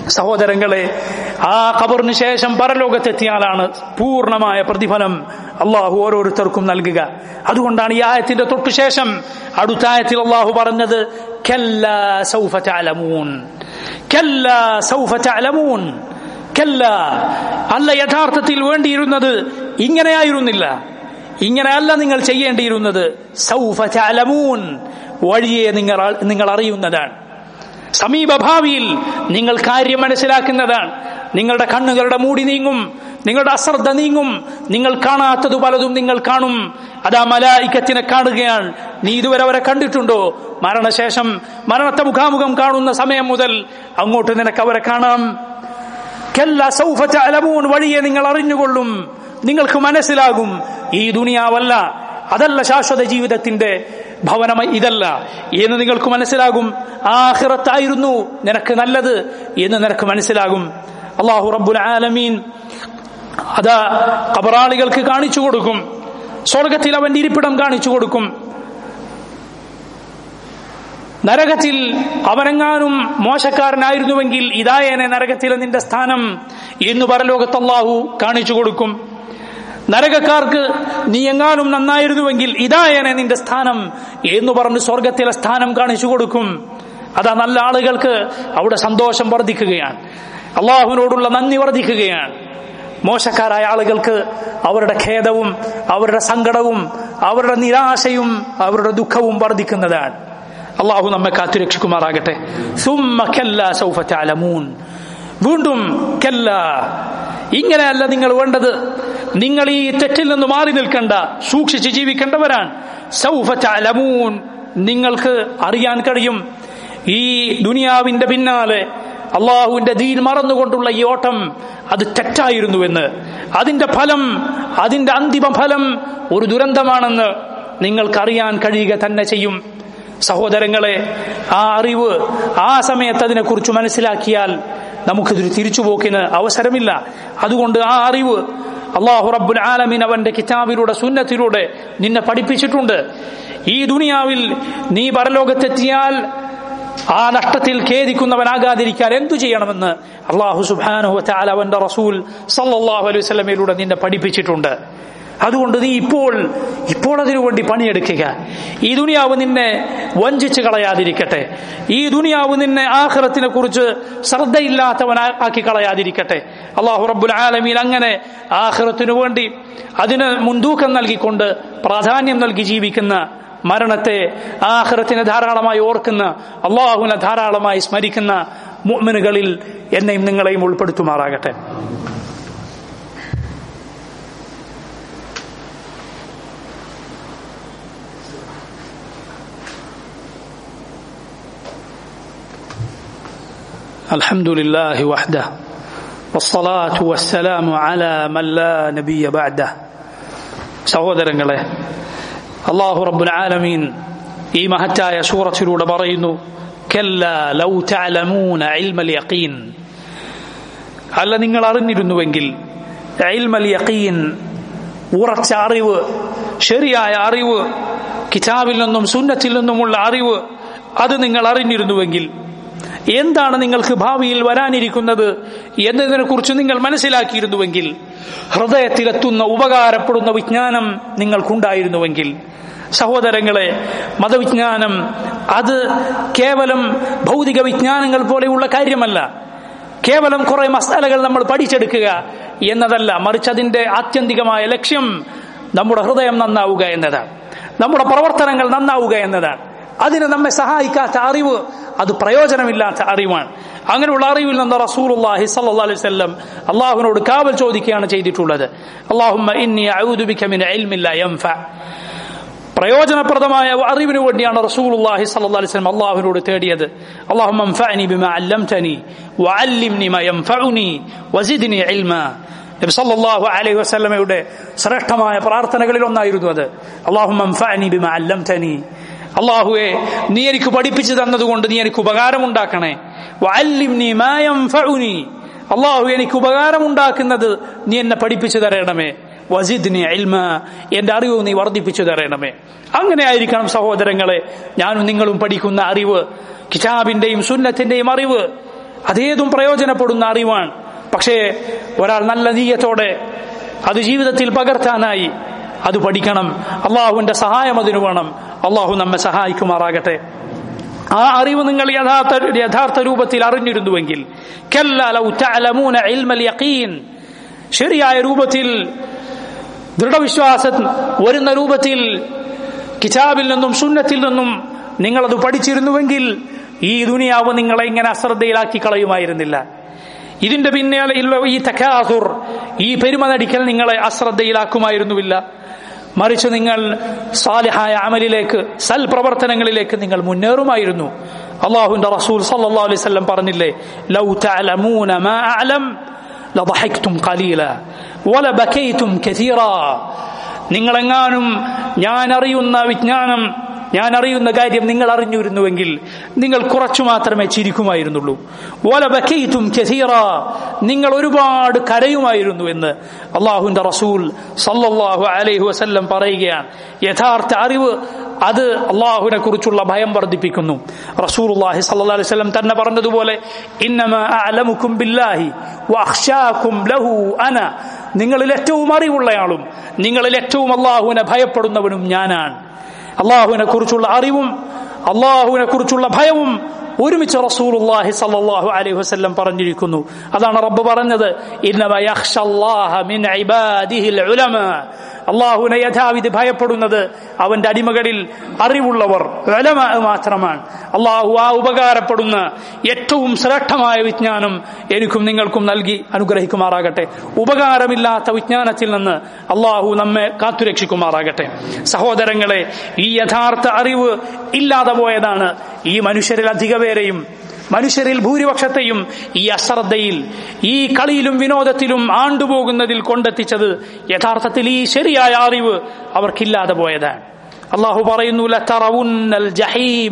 സഹോദരങ്ങളെ ആ ഖബറിന് ശേഷം പരലോകത്തെത്തിയാലാണ് പൂർണ്ണമായ പ്രതിഫലം അള്ളാഹു ഓരോരുത്തർക്കും നൽകുക അതുകൊണ്ടാണ് ഈ ആയത്തിന്റെ തൊട്ടു ശേഷം അടുത്ത ആയത്തിൽ അള്ളാഹു പറഞ്ഞത് "കല്ലാ സൗഫ തഅലമൂൻ." കല്ലാ സൗഫ തഅലമൂൻ. കല്ലാ. അല്ല യഥാർത്ഥത്തിൽ വേണ്ടിയിരുന്നത് ഇങ്ങനെയായിരുന്നില്ല ഇങ്ങനെയല്ല നിങ്ങൾ ചെയ്യേണ്ടിയിരുന്നത് സൗഫ തഅലമൂൻ. വഴിയെ നിങ്ങൾ നിങ്ങൾ അറിയുന്നതാണ് സമീപഭാവിയിൽ നിങ്ങൾ കാര്യം മനസ്സിലാക്കുന്നതാണ് നിങ്ങളുടെ കണ്ണുകളുടെ മൂടി നീങ്ങും നിങ്ങളുടെ അശ്രദ്ധ നീങ്ങും നിങ്ങൾ കാണാത്തത് പലതും നിങ്ങൾ കാണും അതാ മലായിക്കത്തിനെ കാണുകയാണ് നീ ഇതുവരെ അവരെ കണ്ടിട്ടുണ്ടോ മരണശേഷം മരണത്തെ മുഖാമുഖം കാണുന്ന സമയം മുതൽ അങ്ങോട്ട് നിനക്ക് അവരെ കാണാം കല്ല സൗഫ തഅലമൂൻ വഴിയെ നിങ്ങൾ അറിഞ്ഞുകൊള്ളും നിങ്ങൾക്ക് മനസ്സിലാകും ഈ ദുനിയാവല്ല അതല്ല ശാശ്വത ജീവിതത്തിന്റെ ഭവനം ഇതല്ല എന്ന് നിങ്ങൾക്ക് മനസ്സിലാകും ആഹിറത്തായിരുന്നു നിനക്ക് നല്ലത് എന്ന് നിനക്ക് മനസ്സിലാകും അള്ളാഹു റബ്ബുൽ ആലമീൻ അതാ കബറാളികൾക്ക് കാണിച്ചു കൊടുക്കും സ്വർഗത്തിൽ അവന്റെ ഇരിപ്പിടം കാണിച്ചു കൊടുക്കും നരകത്തിൽ അവനെങ്ങാനും മോശക്കാരനായിരുന്നുവെങ്കിൽ ഇതായേനെ നരകത്തിലെ നിന്റെ സ്ഥാനം എന്ന് പരലോകത്ത് അള്ളാഹു കാണിച്ചു കൊടുക്കും നരകക്കാർക്ക് നീ എങ്ങാനും നന്നായിരുന്നുവെങ്കിൽ ഇതായേനെ നിന്റെ സ്ഥാനം എന്ന് പറഞ്ഞ് സ്വർഗത്തിലെ സ്ഥാനം കാണിച്ചു കൊടുക്കും അതാ നല്ല ആളുകൾക്ക് അവിടെ സന്തോഷം വർദ്ധിക്കുകയാണ് അള്ളാഹുവിനോടുള്ള നന്ദി വർദ്ധിക്കുകയാണ് മോശക്കാരായ ആളുകൾക്ക് അവരുടെ ഖേദവും അവരുടെ സങ്കടവും അവരുടെ നിരാശയും അവരുടെ ദുഃഖവും വർദ്ധിക്കുന്നതാണ് അള്ളാഹു നമ്മെ കാത്തുരക്ഷിക്കുമാറാകട്ടെ സുമ്മ കല്ല സൗഫ തഅലമൂൻ വീണ്ടും കല്ല ഇങ്ങനെയല്ല നിങ്ങൾ വേണ്ടത് നിങ്ങൾ ഈ തെറ്റിൽ നിന്ന് മാറി നിൽക്കണ്ട സൂക്ഷിച്ച് ജീവിക്കേണ്ടവരാണ് സൗഫ തഅലമൂൻ നിങ്ങൾക്ക് അറിയാൻ കഴിയും ഈ ദുനിയാവിന്റെ പിന്നാലെ അള്ളാഹുവിന്റെ ദീൻ മറന്നുകൊണ്ടുള്ള ഈ ഓട്ടം അത് തെറ്റായിരുന്നുവെന്ന് അതിന്റെ ഫലം അതിന്റെ അന്തിമ ഫലം ഒരു ദുരന്തമാണെന്ന് നിങ്ങൾക്കറിയാൻ കഴിയുക തന്നെ ചെയ്യും സഹോദരങ്ങളെ ആ അറിവ് ആ സമയത്ത് അതിനെക്കുറിച്ച് മനസ്സിലാക്കിയാൽ നമുക്കിതൊരു തിരിച്ചുപോക്കിന് അവസരമില്ല അതുകൊണ്ട് ആ അറിവ് അള്ളാഹു റബ്ബുൽ ആലമീൻ അവന്റെ കിതാബിലൂടെ സുന്നത്തിലൂടെ നിന്നെ പഠിപ്പിച്ചിട്ടുണ്ട് ഈ ദുനിയാവിൽ നീ പരലോകത്തെത്തിയാൽ ആ നഷ്ടത്തിൽ ഖേദിക്കുന്നവനാകാതിരിക്കാൻ എന്തു ചെയ്യണമെന്ന് അള്ളാഹു സുബാനു താല അവന്റെ റസൂൽ സല്ലാഹു അലൈഹി സ്വലമയിലൂടെ നിന്നെ പഠിപ്പിച്ചിട്ടുണ്ട് അതുകൊണ്ട് നീ ഇപ്പോൾ ഇപ്പോൾ അതിനു വേണ്ടി പണിയെടുക്കുക ഈ ദുനിയാവ് നിന്നെ വഞ്ചിച്ച് കളയാതിരിക്കട്ടെ ഈ ദുനിയാവ് നിന്നെ ആഹ്റത്തിനെ കുറിച്ച് ശ്രദ്ധയില്ലാത്തവനാക്കി കളയാതിരിക്കട്ടെ അള്ളാഹു റബ്ബുൽ ആലമീൻ അങ്ങനെ ആഹ്റത്തിനു വേണ്ടി അതിന് മുൻതൂക്കം നൽകിക്കൊണ്ട് പ്രാധാന്യം നൽകി ജീവിക്കുന്ന മരണത്തെ ആഹ്റത്തിനെ ധാരാളമായി ഓർക്കുന്ന അള്ളാഹുവിനെ ധാരാളമായി സ്മരിക്കുന്ന മുഅ്മിനുകളിൽ എന്നെയും നിങ്ങളെയും ഉൾപ്പെടുത്തുമാറാകട്ടെ الحمد لله وحده والصلاة والسلام على من لا نبي بعده സഹോദരങ്ങളെ അള്ളാഹു റബ്ബുൽ ആലമീൻ ഈ മഹത്തായ സൂറത്തിലൂടെ പറയുന്നു കല്ല ലൗ തഅലമൂന ഇൽമൽ യഖീൻ അല്ല നിങ്ങൾ അറിഞ്ഞിരുന്നുവെങ്കിൽ ഇൽമൽ യഖീൻ ഉറച്ച അറിവ് ശരിയായ അറിവ് കിതാബിൽ നിന്നും സുന്നത്തിൽ നിന്നുമുള്ള അറിവ് അത് നിങ്ങൾ അറിഞ്ഞിരുന്നുവെങ്കിൽ എന്താണ് നിങ്ങൾക്ക് ഭാവിയിൽ വരാനിരിക്കുന്നത് എന്നതിനെ കുറിച്ച് നിങ്ങൾ മനസ്സിലാക്കിയിരുന്നുവെങ്കിൽ ഹൃദയത്തിലെത്തുന്ന ഉപകാരപ്പെടുന്ന വിജ്ഞാനം നിങ്ങൾക്കുണ്ടായിരുന്നുവെങ്കിൽ സഹോദരങ്ങളെ മതവിജ്ഞാനം അത് കേവലം ഭൗതിക വിജ്ഞാനങ്ങൾ പോലെയുള്ള കാര്യമല്ല കേവലം കുറെ മസാലകൾ നമ്മൾ പഠിച്ചെടുക്കുക എന്നതല്ല മറിച്ച് അതിന്റെ ആത്യന്തികമായ ലക്ഷ്യം നമ്മുടെ ഹൃദയം നന്നാവുക എന്നതാണ് നമ്മുടെ പ്രവർത്തനങ്ങൾ നന്നാവുക എന്നതാണ് അതിന് നമ്മെ സഹായിക്കാത്ത അറിവ് അത് പ്രയോജനമില്ലാത്ത അറിവാണ് അങ്ങനെയുള്ള അറിവിൽ നിന്ന് റസൂലുള്ളാഹി സ്വല്ലല്ലാഹു അലൈഹി വസല്ലം അള്ളാഹുവിനോട് കാവൽ ചോദിക്കുകയാണ് ചെയ്തിട്ടുള്ളത് അല്ലാഹുമ്മ ഇന്നി അഊദു ബിക മിൻ ഇൽമിൻ ലാ യൻഫ പ്രയോജനപ്രദമായ അറിവിന് വേണ്ടിയാണ് റസൂലുള്ളാഹി സ്വല്ലല്ലാഹു അലൈഹി വസല്ലം അള്ളാഹുവിനോട് തേടിയത് അല്ലാഹുമ്മ അൻഫഅനി ബിമാ അല്ലംതനി വഅല്ലിംനി മാ യൻഫഉനി വസിദ്നി ഇൽമാ നബി സല്ലല്ലാഹു അലൈഹി വസല്ലമയുടെ ശ്രേഷ്ഠമായ പ്രാർത്ഥനകളിൽ ഒന്നായിരുന്നു അത് അല്ലാഹുമ്മ അൻഫഅനി ബിമാ അല്ലംതനി അള്ളാഹുവെ നീ എനിക്ക് പഠിപ്പിച്ചു തന്നതുകൊണ്ട് നീ എനിക്ക് ഉപകാരമുണ്ടാക്കണേ വഅല്ലിംനി മാ യൻഫഉനി അള്ളാഹു എനിക്ക് ഉപകാരമുണ്ടാക്കുന്നത് നീ എന്നെ പഠിപ്പിച്ചു തരണമേ വസിദ്നി ഇൽമ എന്റെ അറിവ് നീ വർദ്ധിപ്പിച്ചു തരണമേ അങ്ങനെ ആയിരിക്കണം സഹോദരങ്ങളെ ഞാനും നിങ്ങളും പഠിക്കുന്ന അറിവ് കിതാബിന്റെയും സുന്നത്തിന്റെയും അറിവ് അതേതും പ്രയോജനപ്പെടുന്ന അറിവാണ് പക്ഷേ ഒരാൾ നല്ല നീയത്തോടെ അത് ജീവിതത്തിൽ പകർത്താനായി അത് പഠിക്കണം അള്ളാഹുവിന്റെ സഹായം അതിനു വേണം അള്ളാഹു നമ്മെ സഹായിക്കുമാറാകട്ടെ ആ അറിവ് നിങ്ങൾ യഥാർത്ഥ യഥാർത്ഥ രൂപത്തിൽ അറിഞ്ഞിരുന്നുവെങ്കിൽ കല്ല ലൗ തഅലമൂന ഇൽമൽ യഖീൻ ശരിയായ രൂപത്തിൽ ദൃഢവിശ്വാസം വരുന്ന രൂപത്തിൽ കിതാബിൽ നിന്നും സുന്നത്തിൽ നിന്നും നിങ്ങളത് പഠിച്ചിരുന്നുവെങ്കിൽ ഈ ദുനിയാവ് നിങ്ങളെ ഇങ്ങനെ അശ്രദ്ധയിലാക്കി കളയുമായിരുന്നില്ല ഇതിന്റെ പിന്നാലെ ഈ തക്കാസുർ ഈ പെരുമ നടിക്കൽ നിങ്ങളെ അശ്രദ്ധയിലാക്കുമായിരുന്നുമില്ല മറിച്ച് നിങ്ങൾ സാലിഹായ അമലിലേക്ക് സൽ പ്രവർത്തനങ്ങളിലേക്ക് നിങ്ങൾ മുന്നേറുമായിരുന്നു അള്ളാഹുന്റെ റസൂൽ സല്ലല്ലാഹു അലൈഹി വസല്ലം പറഞ്ഞില്ലേ ലൗ തഅലമൂന മാ അഅലം ലضحكتم قليلا ولبكيتم كثيرا നിങ്ങളെങ്ങാനും ഞാൻ അറിയുന്ന വിജ്ഞാനം ഞാൻ അറിയുന്ന കാര്യം നിങ്ങൾ അറിഞ്ഞിരുന്നുവെങ്കിൽ നിങ്ങൾ കുറച്ചു മാത്രമേ ചിരിക്കുമായിരുന്നുള്ളൂ ഓലബക്കയിത്തും കസീറ നിങ്ങൾ ഒരുപാട് കരയുമായിരുന്നു എന്ന് അള്ളാഹുന്റെ റസൂൽ സല്ലല്ലാഹു അലൈഹി വസല്ലം പറയുകയാണ് യഥാർത്ഥ അറിവ് അത് അള്ളാഹുവിനെ കുറിച്ചുള്ള ഭയം വർദ്ധിപ്പിക്കുന്നു റസൂലുള്ളാഹി സല്ലല്ലാഹു അലൈഹി വസല്ലം തന്നെ പറഞ്ഞതുപോലെ ഇന്നമാ അഅലമുക്കും ബില്ലാഹി വഅഖ്ശാകും ലഹു അന നിങ്ങളിൽ ഏറ്റവും അറിവുള്ളയാളും നിങ്ങളിൽ ഏറ്റവും അള്ളാഹുവിനെ ഭയപ്പെടുന്നവനും ഞാനാണ് അള്ളാഹുവിനെ കുറിച്ചുള്ള അറിവും അള്ളാഹുവിനെ കുറിച്ചുള്ള ഭയവും ഒരുമിച്ച് റസൂലുള്ളാഹി സല്ലല്ലാഹു അലൈഹി വസല്ലം പറഞ്ഞിരിക്കുന്നു അതാണ് റബ്ബ് പറഞ്ഞത് ഇന്നമ യഖ്ഷല്ലാഹ മിൻ ഇബാദിഹിൽ ഉലമ അള്ളാഹുവിനെ യഥാവിധി ഭയപ്പെടുന്നത് അവന്റെ അടിമകളിൽ അറിവുള്ളവർ ഉലമ മാത്രമാണ് അള്ളാഹു ആ ഉപകാരപ്പെടുന്ന ഏറ്റവും ശ്രേഷ്ഠമായ വിജ്ഞാനം എനിക്കും നിങ്ങൾക്കും നൽകി അനുഗ്രഹിക്കുമാറാകട്ടെ ഉപകാരമില്ലാത്ത വിജ്ഞാനത്തിൽ നിന്ന് അള്ളാഹു നമ്മെ കാത്തുരക്ഷിക്കുമാറാകട്ടെ സഹോദരങ്ങളെ ഈ യഥാർത്ഥ അറിവ് ഇല്ലാതെ പോയതാണ് ഈ മനുഷ്യരിൽ അധിക പേരെയും മനുഷ്യരിൽ ഭൂരിപക്ഷത്തെയും ഈ അശ്രദ്ധയിൽ ഈ കളിയിലും വിനോദത്തിലും ആണ്ടുപോകുന്നതിൽ കൊണ്ടെത്തിച്ചത് യഥാർത്ഥത്തിൽ ഈ ശരിയായ അറിവ് അവർക്കില്ലാതെ പോയതാണ് അള്ളാഹു പറയുന്നു ലത്തറവുന്നൽ ജഹീം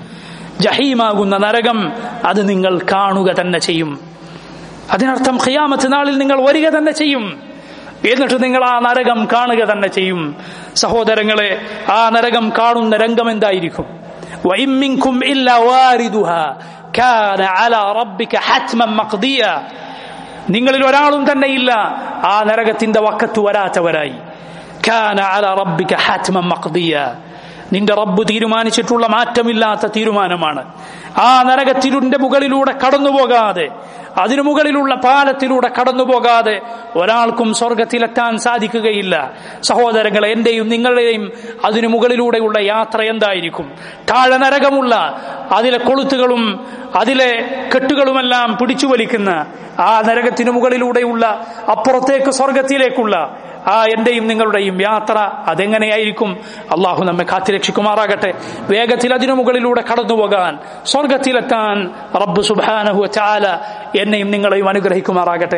ജഹീമാകുന്ന നരകം അത് നിങ്ങൾ കാണുക തന്നെ ചെയ്യും അതിനർത്ഥം ഖിയാമത്ത് നാളിൽ നിങ്ങൾ വരിക തന്നെ ചെയ്യും എന്നിട്ട് നിങ്ങൾ ആ നരകം കാണുക തന്നെ ചെയ്യും സഹോദരങ്ങളെ ആ നരകം കാണുന്ന രംഗം എന്തായിരിക്കും وإن إلا واردها كان على ربك حتما مقضيا നിങ്ങളിൽ ഒരാളും തന്നെയില്ല ആ നരകത്തിന്റെ വക്കത്ത് വരാത്തവരായി كان على ربك حتما مقضيا നിന്റെ റബ്ബ് തീരുമാനിച്ചിട്ടുള്ള മാറ്റമില്ലാത്ത തീരുമാനമാണ് ആ നരകത്തിലുന്റെ മുകളിലൂടെ കടന്നുപോകാതെ അതിനു മുകളിലുള്ള പാലത്തിലൂടെ കടന്നുപോകാതെ ഒരാൾക്കും സ്വർഗത്തിലെത്താൻ സാധിക്കുകയില്ല സഹോദരങ്ങളെ എന്റെയും നിങ്ങളുടെയും അതിനു മുകളിലൂടെയുള്ള യാത്ര എന്തായിരിക്കും താഴെ നരകമുള്ള അതിലെ കൊളുത്തുകളും അതിലെ കെട്ടുകളുമെല്ലാം പിടിച്ചു വലിക്കുന്ന ആ നരകത്തിനു മുകളിലൂടെയുള്ള അപ്പുറത്തേക്ക് സ്വർഗത്തിലേക്കുള്ള ആ എന്റെയും നിങ്ങളുടെയും യാത്ര അതെങ്ങനെയായിരിക്കും അള്ളാഹു നമ്മെ കാത്തിരക്ഷിക്കുമാറാകട്ടെ വേഗത്തിൽ അതിനു മുകളിലൂടെ കടന്നുപോകാൻ സ്വർഗത്തിലെത്താൻ റബ്ബ് സുബാനഹു ചാല എന്നെയും നിങ്ങളെയും അനുഗ്രഹിക്കുമാറാകട്ടെ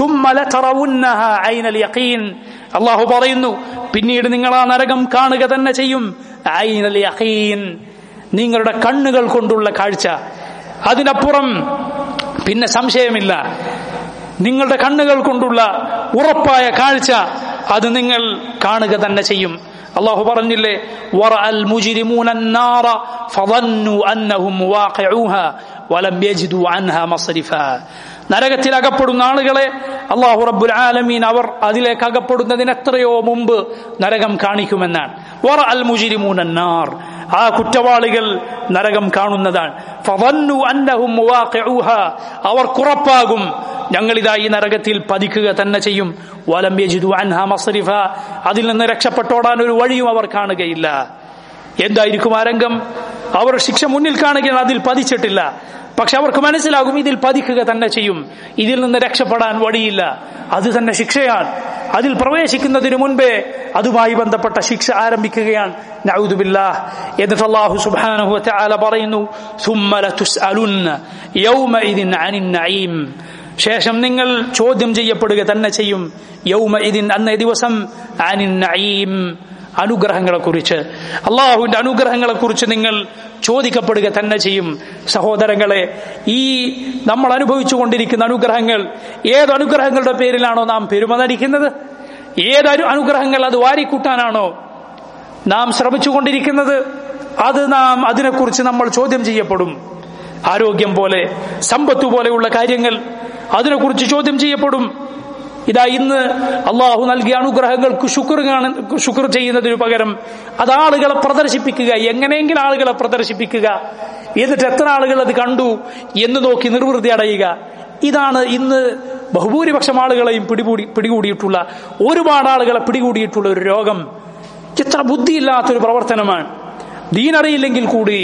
അള്ളാഹു പറയുന്നു പിന്നീട് നിങ്ങൾ ആ നരകം കാണുക തന്നെ ചെയ്യും ഐനൽ യഖീൻ നിങ്ങളുടെ കണ്ണുകൾ കൊണ്ടുള്ള കാഴ്ച അതിനപ്പുറം പിന്നെ സംശയമില്ല നിങ്ങളുടെ കണ്ണുകൾ കൊണ്ടുള്ള ഉറപ്പായ കാഴ്ച അത് നിങ്ങൾ കാണുക തന്നെ ചെയ്യും അള്ളാഹു പറഞ്ഞില്ലേ വറഅൽ മുജ്രിമൂന النار فظنوا انهم واقعوها ولم يجدوا عنها مصرفا നരകത്തിൽ അകപ്പെടുന്ന ആളുകളെ അള്ളാഹു റബ്ബുൽ ആലമീൻ അവർ അതിലേക്ക് അകപ്പെടുന്നതിന് എത്രയോ മുമ്പ് നരകം കാണിക്കുമെന്നാണ് വറ അൽ മുജിരിമൂനാർ ആ കുറ്റവാളികൾ നരകം കാണുന്നതാണ് ഫവന്നു അന്നഹും അവർ കുറപ്പാകും ഞങ്ങളിതാ ഈ നരകത്തിൽ പതിക്കുക തന്നെ ചെയ്യും വലം യജിദു അൻഹ മസ്രിഫ അതിൽ നിന്ന് രക്ഷപ്പെട്ടോടാൻ ഒരു വഴിയും അവർ കാണുകയില്ല എന്തായിരിക്കും ആ രംഗം അവർ ശിക്ഷ മുന്നിൽ കാണുകയാണ് അതിൽ പതിച്ചിട്ടില്ല പക്ഷെ അവർക്ക് മനസ്സിലാകും ഇതിൽ പതിക്കുക തന്നെ ചെയ്യും ഇതിൽ നിന്ന് രക്ഷപ്പെടാൻ വഴിയില്ല അത് തന്നെ ശിക്ഷയാണ് അതിൽ പ്രവേശിക്കുന്നതിന് മുൻപേ അതുമായി ബന്ധപ്പെട്ട ശിക്ഷ ആരംഭിക്കുകയാണ് നഊദുബില്ലാ എന്നിട്ട് അല്ലാഹു സുബ്ഹാനഹു വതആല പറയുന്നു സുമ്മ ലതുസ്അലുന്ന യൗമഇദിൻ അനിൻ നഈം ശേഷം നിങ്ങൾ ചോദ്യം ചെയ്യപ്പെടുക തന്നെ ചെയ്യും യൗമ ഇതിൻ അന്നേ ദിവസം അനിൻ നഈം അനുഗ്രഹങ്ങളെ കുറിച്ച് അള്ളാഹുവിന്റെ അനുഗ്രഹങ്ങളെ കുറിച്ച് നിങ്ങൾ ചോദിക്കപ്പെടുക തന്നെ ചെയ്യും സഹോദരങ്ങളെ ഈ നമ്മൾ അനുഭവിച്ചു കൊണ്ടിരിക്കുന്ന അനുഗ്രഹങ്ങൾ ഏത് അനുഗ്രഹങ്ങളുടെ പേരിലാണോ നാം പെരുമ നടിക്കുന്നത് ഏത് അനുഗ്രഹങ്ങൾ അത് വാരിക്കൂട്ടാനാണോ നാം ശ്രമിച്ചുകൊണ്ടിരിക്കുന്നത് അത് നാം അതിനെക്കുറിച്ച് നമ്മൾ ചോദ്യം ചെയ്യപ്പെടും ആരോഗ്യം പോലെ സമ്പത്ത് പോലെയുള്ള കാര്യങ്ങൾ അതിനെക്കുറിച്ച് ചോദ്യം ചെയ്യപ്പെടും ഇതാ ഇന്ന് അള്ളാഹു നൽകിയ അനുഗ്രഹങ്ങൾക്ക് ശുക്ർ കാണ ശുക്ർ ചെയ്യുന്നതിനു പകരം അത് ആളുകളെ പ്രദർശിപ്പിക്കുക എങ്ങനെയെങ്കിലും ആളുകളെ പ്രദർശിപ്പിക്കുക എന്നിട്ട് എത്ര ആളുകൾ അത് കണ്ടു എന്ന് നോക്കി നിർവൃതി അടയുക ഇതാണ് ഇന്ന് ബഹുഭൂരിപക്ഷം ആളുകളെയും പിടികൂടി പിടികൂടിയിട്ടുള്ള ഒരുപാട് ആളുകളെ പിടികൂടിയിട്ടുള്ള ഒരു രോഗം എത്ര ബുദ്ധിയില്ലാത്തൊരു പ്രവർത്തനമാണ് ദീനറിയില്ലെങ്കിൽ കൂടി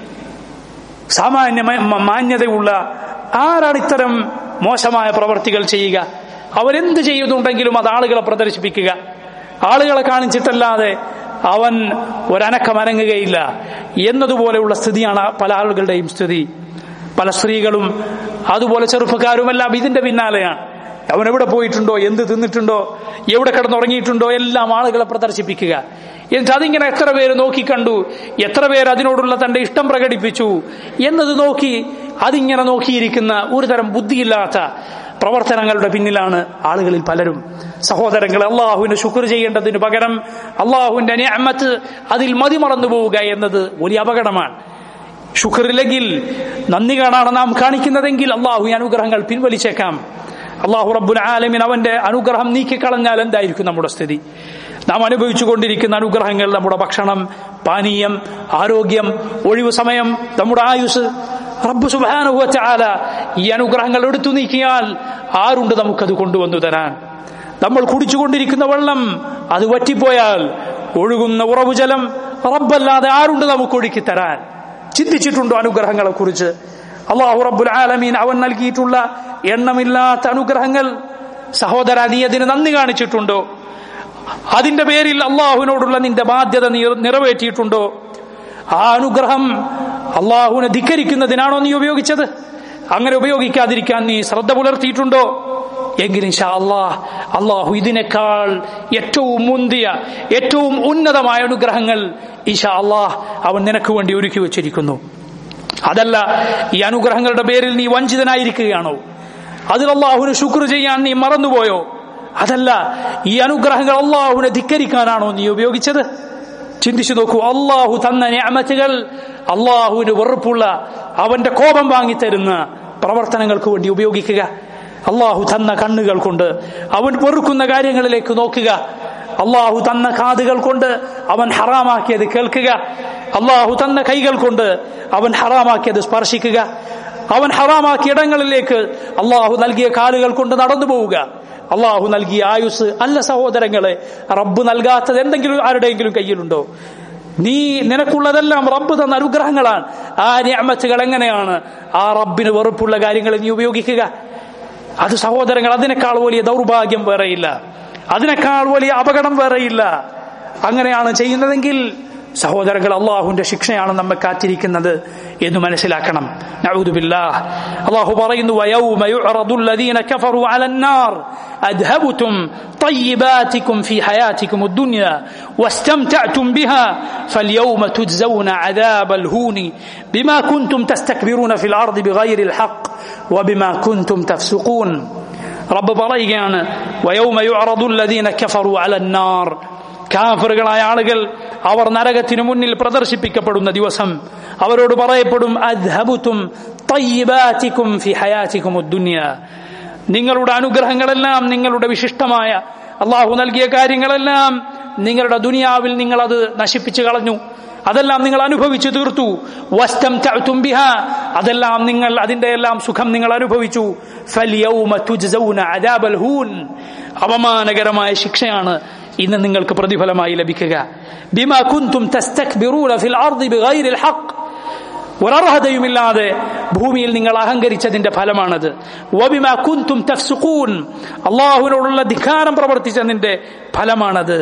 സാമാന്യ മാന്യതയുള്ള ആരാണ് ഇത്തരം മോശമായ പ്രവർത്തികൾ ചെയ്യുക അവരെന്ത് ചെയ്യുന്നുണ്ടെങ്കിലും അത് ആളുകളെ പ്രദർശിപ്പിക്കുക ആളുകളെ കാണിച്ചിട്ടല്ലാതെ അവൻ ഒരനക്കം അനങ്ങുകയില്ല എന്നതുപോലെയുള്ള സ്ഥിതിയാണ് പല ആളുകളുടെയും സ്ഥിതി പല സ്ത്രീകളും അതുപോലെ ചെറുപ്പക്കാരുമെല്ലാം ഇതിന്റെ പിന്നാലെയാണ് അവൻ എവിടെ പോയിട്ടുണ്ടോ എന്ത് തിന്നിട്ടുണ്ടോ എവിടെ കിടന്നുറങ്ങിയിട്ടുണ്ടോ എല്ലാം ആളുകളെ പ്രദർശിപ്പിക്കുക എന്നിട്ട് അതിങ്ങനെ എത്ര പേര് നോക്കിക്കണ്ടു എത്ര പേര് അതിനോടുള്ള തന്റെ ഇഷ്ടം പ്രകടിപ്പിച്ചു എന്നത് നോക്കി അതിങ്ങനെ നോക്കിയിരിക്കുന്ന ഒരു തരം ബുദ്ധിയില്ലാത്ത പ്രവർത്തനങ്ങളുടെ പിന്നിലാണ് ആളുകളിൽ പലരും സഹോദരങ്ങൾ അള്ളാഹുവിന് ശുക്ർ ചെയ്യേണ്ടതിന് പകരം അള്ളാഹുവിന്റെ അമ്മത്ത് അതിൽ മതിമറന്നു പോവുക എന്നത് വലിയ അപകടമാണ് ശുക്രില്ലെങ്കിൽ നന്ദി കാണാണ് നാം കാണിക്കുന്നതെങ്കിൽ അള്ളാഹു ഈ അനുഗ്രഹങ്ങൾ പിൻവലിച്ചേക്കാം അള്ളാഹു റബ്ബുൽ ആലമിൻ അവന്റെ അനുഗ്രഹം നീക്കിക്കളഞ്ഞാൽ എന്തായിരിക്കും നമ്മുടെ സ്ഥിതി നാം അനുഭവിച്ചു കൊണ്ടിരിക്കുന്ന അനുഗ്രഹങ്ങൾ നമ്മുടെ ഭക്ഷണം പാനീയം ആരോഗ്യം ഒഴിവു സമയം നമ്മുടെ ആയുസ് റബ്ബു സുബാനുഭവച്ചാല ഈ അനുഗ്രഹങ്ങൾ എടുത്തു നീക്കിയാൽ ആരുണ്ട് നമുക്കത് കൊണ്ടുവന്നു തരാൻ നമ്മൾ കുടിച്ചുകൊണ്ടിരിക്കുന്ന വെള്ളം അത് വറ്റിപ്പോയാൽ ഒഴുകുന്ന ഉറവുജലം റബ്ബല്ലാതെ ആരുണ്ട് നമുക്ക് ഒഴുക്കി തരാൻ ചിന്തിച്ചിട്ടുണ്ടോ അനുഗ്രഹങ്ങളെ കുറിച്ച് അള്ളാഹു റബ്ബുൽ ആലമീൻ അവൻ നൽകിയിട്ടുള്ള എണ്ണമില്ലാത്ത അനുഗ്രഹങ്ങൾ സഹോദര നീ അതിന് നന്ദി കാണിച്ചിട്ടുണ്ടോ അതിന്റെ പേരിൽ അള്ളാഹുവിനോടുള്ള നിന്റെ ബാധ്യത നീ നിറവേറ്റിയിട്ടുണ്ടോ ആ അനുഗ്രഹം അള്ളാഹുവിനെ ധിക്കരിക്കുന്നതിനാണോ നീ ഉപയോഗിച്ചത് അങ്ങനെ ഉപയോഗിക്കാതിരിക്കാൻ നീ ശ്രദ്ധ പുലർത്തിയിട്ടുണ്ടോ എങ്കിൽ ഇൻഷാ അള്ളാഹ് അള്ളാഹു ഇതിനേക്കാൾ ഏറ്റവും മുന്തിയ ഏറ്റവും ഉന്നതമായ അനുഗ്രഹങ്ങൾ ഇൻഷാ അള്ളാഹ് അവൻ നിനക്ക് വേണ്ടി ഒരുക്കി വച്ചിരിക്കുന്നു അതല്ല ഈ അനുഗ്രഹങ്ങളുടെ പേരിൽ നീ വഞ്ചിതനായിരിക്കുകയാണോ അതിൽ അള്ളാഹുവിന് ശുക്ർ ചെയ്യാൻ നീ മറന്നുപോയോ അതല്ല ഈ അനുഗ്രഹങ്ങൾ അള്ളാഹുവിനെ ധിക്കരിക്കാനാണോ നീ ഉപയോഗിച്ചത് ചിന്തിച്ചു നോക്കൂ അള്ളാഹു തന്ന ഞാമത്തുകൾ അള്ളാഹുവിന് വെറുപ്പുള്ള അവന്റെ കോപം വാങ്ങിത്തരുന്ന പ്രവർത്തനങ്ങൾക്ക് വേണ്ടി ഉപയോഗിക്കുക അള്ളാഹു തന്ന കണ്ണുകൾ കൊണ്ട് അവൻ വെറുക്കുന്ന കാര്യങ്ങളിലേക്ക് നോക്കുക അള്ളാഹു തന്ന കാതുകൾ കൊണ്ട് അവൻ ഹറാമാക്കിയത് കേൾക്കുക അള്ളാഹു തന്ന കൈകൾ കൊണ്ട് അവൻ ഹറാമാക്കിയത് സ്പർശിക്കുക അവൻ ഹറാമാക്കിയ ഇടങ്ങളിലേക്ക് അള്ളാഹു നൽകിയ കാലുകൾ കൊണ്ട് നടന്നു പോവുക അള്ളാഹു നൽകിയ ആയുസ് അല്ല സഹോദരങ്ങളെ റബ്ബ് നൽകാത്തത് എന്തെങ്കിലും ആരുടെയെങ്കിലും കയ്യിലുണ്ടോ നീ നിനക്കുള്ളതെല്ലാം റബ്ബ് തന്ന അനുഗ്രഹങ്ങളാണ് ആ ഞാമത്തുകൾ എങ്ങനെയാണ് ആ റബ്ബിന് വെറുപ്പുള്ള കാര്യങ്ങൾ നീ ഉപയോഗിക്കുക അത് സഹോദരങ്ങൾ അതിനേക്കാൾ വലിയ ദൗർഭാഗ്യം വേറെയില്ല അതിനേക്കാൾ വലിയ അപകടം വേറെയില്ല അങ്ങനെയാണ് ചെയ്യുന്നതെങ്കിൽ സഹോദരങ്ങൾ അള്ളാഹുവിന്റെ ശിക്ഷയാണ് നമ്മെ കാത്തിരിക്കുന്നത് എന്ന് മനസ്സിലാക്കണം നഊദുബില്ലാഹ് അള്ളാഹു പറയുന്നു വയൗമ യുഅറദു الذين كفروا على النار أذهبتم طيباتكم في حياتكم الدنيا واستمتعتم بها فاليوم تجزون عذاب الهون بما كنتم تستكبرون في الأرض بغير الحق وبما كنتم تفسقون رب പറയുകയാണ് ويوم يعرض الذين كفروا على النار കാഫറുകളായ ആളുകൾ അവർ നരകത്തിനു മുന്നിൽ പ്രദർശിപ്പിക്കപ്പെടുന്ന ദിവസം അവരോട് പറയപ്പെടും അദ്ഹബുത്തും തയ്യിബാതിക്കും ഫി ഹയാതിക്കും ദുനിയ നിങ്ങളുടെ അനുഗ്രഹങ്ങളെല്ലാം നിങ്ങളുടെ വിശിഷ്ടമായ അള്ളാഹു നൽകിയ കാര്യങ്ങളെല്ലാം നിങ്ങളുടെ ദുനിയാവിൽ നിങ്ങൾ അത് നശിപ്പിച്ചു കളഞ്ഞു അതെല്ലാം നിങ്ങൾ അനുഭവിച്ചു തീർത്തു വസ്തം തുംബിഹ അതെല്ലാം നിങ്ങൾ അതിന്റെ എല്ലാം സുഖം നിങ്ങൾ അനുഭവിച്ചു ഫൽയൗമ തുജ്സൗന അദാബൽ ഹൂൻ അപമാനകരമായ ശിക്ഷയാണ് ഇന്ന് നിങ്ങൾക്ക് പ്രതിഫലമായി ലഭിക്കുക ബിമാ കുന്തും തസ്തക്ബിറൂന ഫിൽ അർദി ബിഗൈരിൽ ഹഖ് ഒരർഹതയുമില്ലാതെ ഭൂമിയിൽ നിങ്ങൾ അഹങ്കരിച്ചതിന്റെ ഫലമാണത് വബിമാ കുന്തും തഫ്സുഖൂൻ അള്ളാഹുവിനോടുള്ള ധിക്കാരം പ്രവർത്തിച്ചതിന്റെ ഫലമാണത്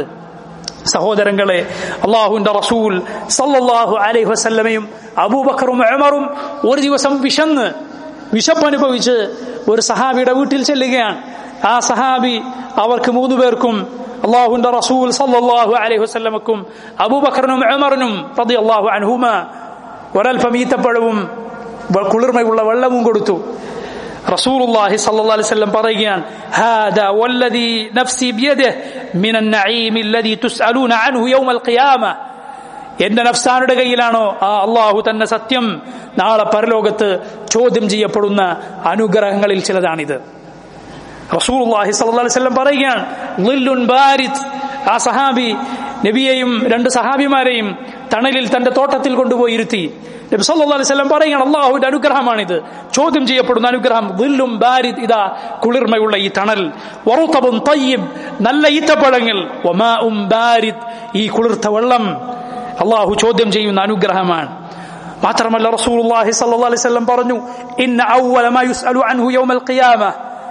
സഹോദരങ്ങളെ അള്ളാഹുവിന്റെ റസൂൽ സല്ലല്ലാഹു അലൈഹി വസല്ലമയും അബൂബക്കറും ഉമറും ഒരു ദിവസം വിശന്ന് വിശപ്പനുഭവിച്ച് ഒരു സഹാബിയുടെ വീട്ടിൽ ചെല്ലുകയാണ് ആ സഹാബി അവർക്ക് മൂന്നു പേർക്കും അള്ളാഹുവിന്റെ റസൂൽ സല്ലല്ലാഹു അലൈഹി വസല്ലമക്കും അബൂബക്കറിനും ഉമറിനും റളിയല്ലാഹു അൻഹുമ ഒരൽപ്പം ഈത്തപ്പഴവും കുളിർമയുള്ള വെള്ളവും കൊടുത്തു റസൂലുള്ളാഹി സ്വല്ലല്ലാഹു അലൈഹി വസല്ലം പറയുകയാണ് ഹാദാ വല്ലദി നഫ്സി ബിയദിഹി മിനൻ നഈമി അല്ലദി തുസ്അലൂന അൻഹു യൗമൽ ഖിയാമ എന്റെ നഫ്സാനുടെ കയ്യിലാണോ ആ അള്ളാഹു തന്നെ സത്യം നാളെ പരലോകത്ത് ചോദ്യം ചെയ്യപ്പെടുന്ന അനുഗ്രഹങ്ങളിൽ ചിലതാണിത് റസൂലുള്ളാഹി സ്വല്ലല്ലാഹു അലൈഹി വസല്ലം പറയുകയാണ് ളില്ലുൻ ബാരിദ് ആ സഹാബി നബിയെയും രണ്ട് സഹാബിമാരെയും തണലിൽ തന്റെ തോട്ടത്തിൽ കൊണ്ടുപോയി ഇരുത്തി നബി സല്ലല്ലാഹു അലൈഹി വസല്ലം പറയുകയാണ് അള്ളാഹുവിന്റെ അനുഗ്രഹമാണിത് ചോദ്യം ചെയ്യപ്പെടുന്ന അനുഗ്രഹം ളില്ലും ബാരിദ് ഇതാ കുളിർമയുള്ള ഈ തണൽ വറുതബുൻ തയ്യിബ് നല്ല ഈത്തപ്പഴങ്ങൾ വമാഉം ബാരിദ് ഈ കുളിർത്ത വെള്ളം അള്ളാഹു ചോദ്യം ചെയ്യുന്ന അനുഗ്രഹമാണ് മാത്രമല്ല റസൂലുള്ളാഹി സ്വല്ലല്ലാഹു അലൈഹി വസല്ലം പറഞ്ഞു ഇന്ന അവ്വല മാ യുസ്അലു അൻഹു യൗമൽ ഖിയാമ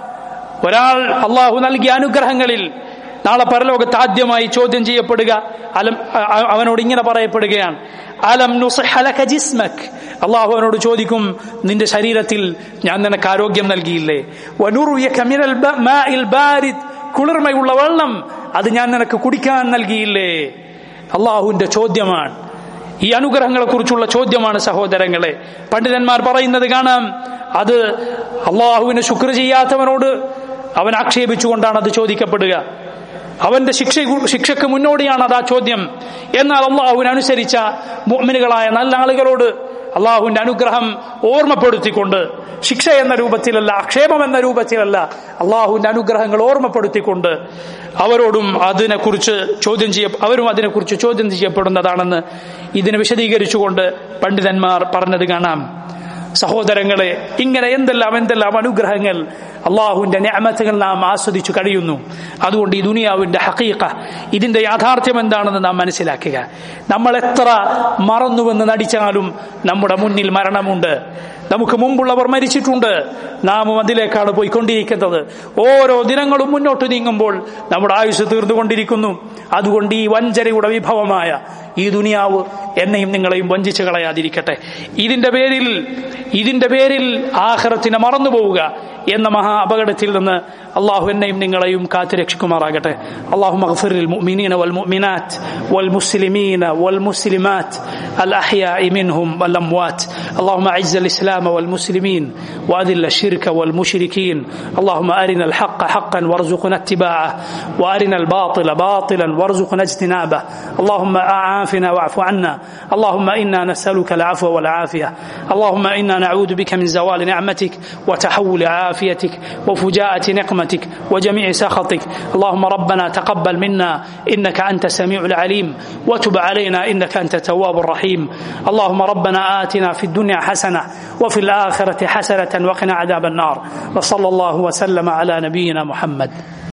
ഒരാൾ അള്ളാഹു നൽകിയ അനുഗ്രഹങ്ങളിൽ നാളെ പരലോകത്ത് ആദ്യമായി ചോദ്യം ചെയ്യപ്പെടുക അലം അ- അവനോട് ഇങ്ങനെ പറയപ്പെടുകയാണ് അലം നുസ്ഹ ലക ജിസ്മക് അള്ളാഹു അവനോട് ചോദിക്കും നിന്റെ ശരീരത്തിൽ ഞാൻ നിനക്ക് ആരോഗ്യം നൽകിയില്ലേ വനുറുയക മിനൽ ബ- മാഇൽ ബാരിദ് കുളിർമയുള്ള വെള്ളം അത് ഞാൻ നിനക്ക് കുടിക്കാൻ നൽകിയില്ലേ അള്ളാഹുവിന്റെ ചോദ്യമാണ് ഈ അനുഗ്രഹങ്ങളെ കുറിച്ചുള്ള ചോദ്യമാണ് സഹോദരങ്ങളെ പണ്ഡിതന്മാർ പറയുന്നത് കാണാം അത് അള്ളാഹുവിന് ശുക്ർ ചെയ്യാത്തവനോട് അവൻ ആക്ഷേപിച്ചുകൊണ്ടാണ് അത് ചോദിക്കപ്പെടുക അവന്റെ ശിക്ഷ ശിക്ഷയ്ക്ക് മുന്നോടിയാണ് അത് ആ ചോദ്യം എന്നാൽ അള്ളാഹുവിനനുസരിച്ച മുഅ്മിനുകളായ നല്ല ആളുകളോട് അള്ളാഹുവിന്റെ അനുഗ്രഹം ഓർമ്മപ്പെടുത്തിക്കൊണ്ട് ശിക്ഷ എന്ന രൂപത്തിലല്ല ആക്ഷേപം എന്ന രൂപത്തിലല്ല അള്ളാഹുവിന്റെ അനുഗ്രഹങ്ങൾ ഓർമ്മപ്പെടുത്തിക്കൊണ്ട് അവരോടും അതിനെക്കുറിച്ച് ചോദ്യം ചെയ്യ അവരും അതിനെക്കുറിച്ച് ചോദ്യം ചെയ്യപ്പെടുന്നതാണെന്ന് ഇതിനെ വിശദീകരിച്ചുകൊണ്ട് പണ്ഡിതന്മാർ പറഞ്ഞത് കാണാം സഹോദരങ്ങളെ ഇങ്ങനെ എന്തെല്ലാം എന്തെല്ലാം അനുഗ്രഹങ്ങൾ അള്ളാഹുവിന്റെ ഞാമത്തുകൾ നാം ആസ്വദിച്ചു കഴിയുന്നു അതുകൊണ്ട് ഈ ദുനിയാവിന്റെ ഹക്കീക്ക ഇതിന്റെ യാഥാർത്ഥ്യം എന്താണെന്ന് നാം മനസ്സിലാക്കുക നമ്മൾ എത്ര മറന്നുവെന്ന് നടിച്ചാലും നമ്മുടെ മുന്നിൽ മരണമുണ്ട് നമുക്ക് മുമ്പുള്ളവർ മരിച്ചിട്ടുണ്ട് നാമും അതിലേക്കാണ് പോയിക്കൊണ്ടിരിക്കുന്നത് ഓരോ ദിനങ്ങളും മുന്നോട്ട് നീങ്ങുമ്പോൾ നമ്മുടെ ആയുസ് തീർന്നുകൊണ്ടിരിക്കുന്നു അതുകൊണ്ട് ഈ വഞ്ചനയുടെ വിഭവമായ ഈ ദുനിയാവ് എന്നെയും നിങ്ങളെയും വഞ്ചിച്ചു കളയാതിരിക്കട്ടെ ഇതിന്റെ പേരിൽ ഇതിന്റെ പേരിൽ ആഹ്റത്തിനെ മറന്നുപോവുക എന്ന മഹാ അപകടത്തിൽ നിന്ന് അള്ളാഹു എന്നെയും നിങ്ങളെയും കാത്തുരക്ഷിക്കുമാറാകട്ടെ അള്ളാഹു മഗ്ഫിർ للمؤمنين والمؤمنات والمسلمين والمسلمات الأحياء منهم والأموات اللهم أعز الإسلام والمسلمين وأذل الشرك والمشركين اللهم أرنا الحق حقا وارزقنا اتباعه وأرنا الباطل باطلا وارزقنا اجتنابه اللهم أعافنا واعف عنا اللهم إنا نسألك العفو والعافية اللهم إنا نعوذ بك من زوال نعمتك وتحول عافيتك وفجاءة نقمتك وجميع سخطك اللهم ربنا تقبل منا إنك أنت السميع العليم وتب علينا إنك أنت التواب الرحيم اللهم ربنا آتنا في الدنيا حسنة وفي الآخرة حسنة وقنا عذاب النار وصلى الله وسلم على نبينا محمد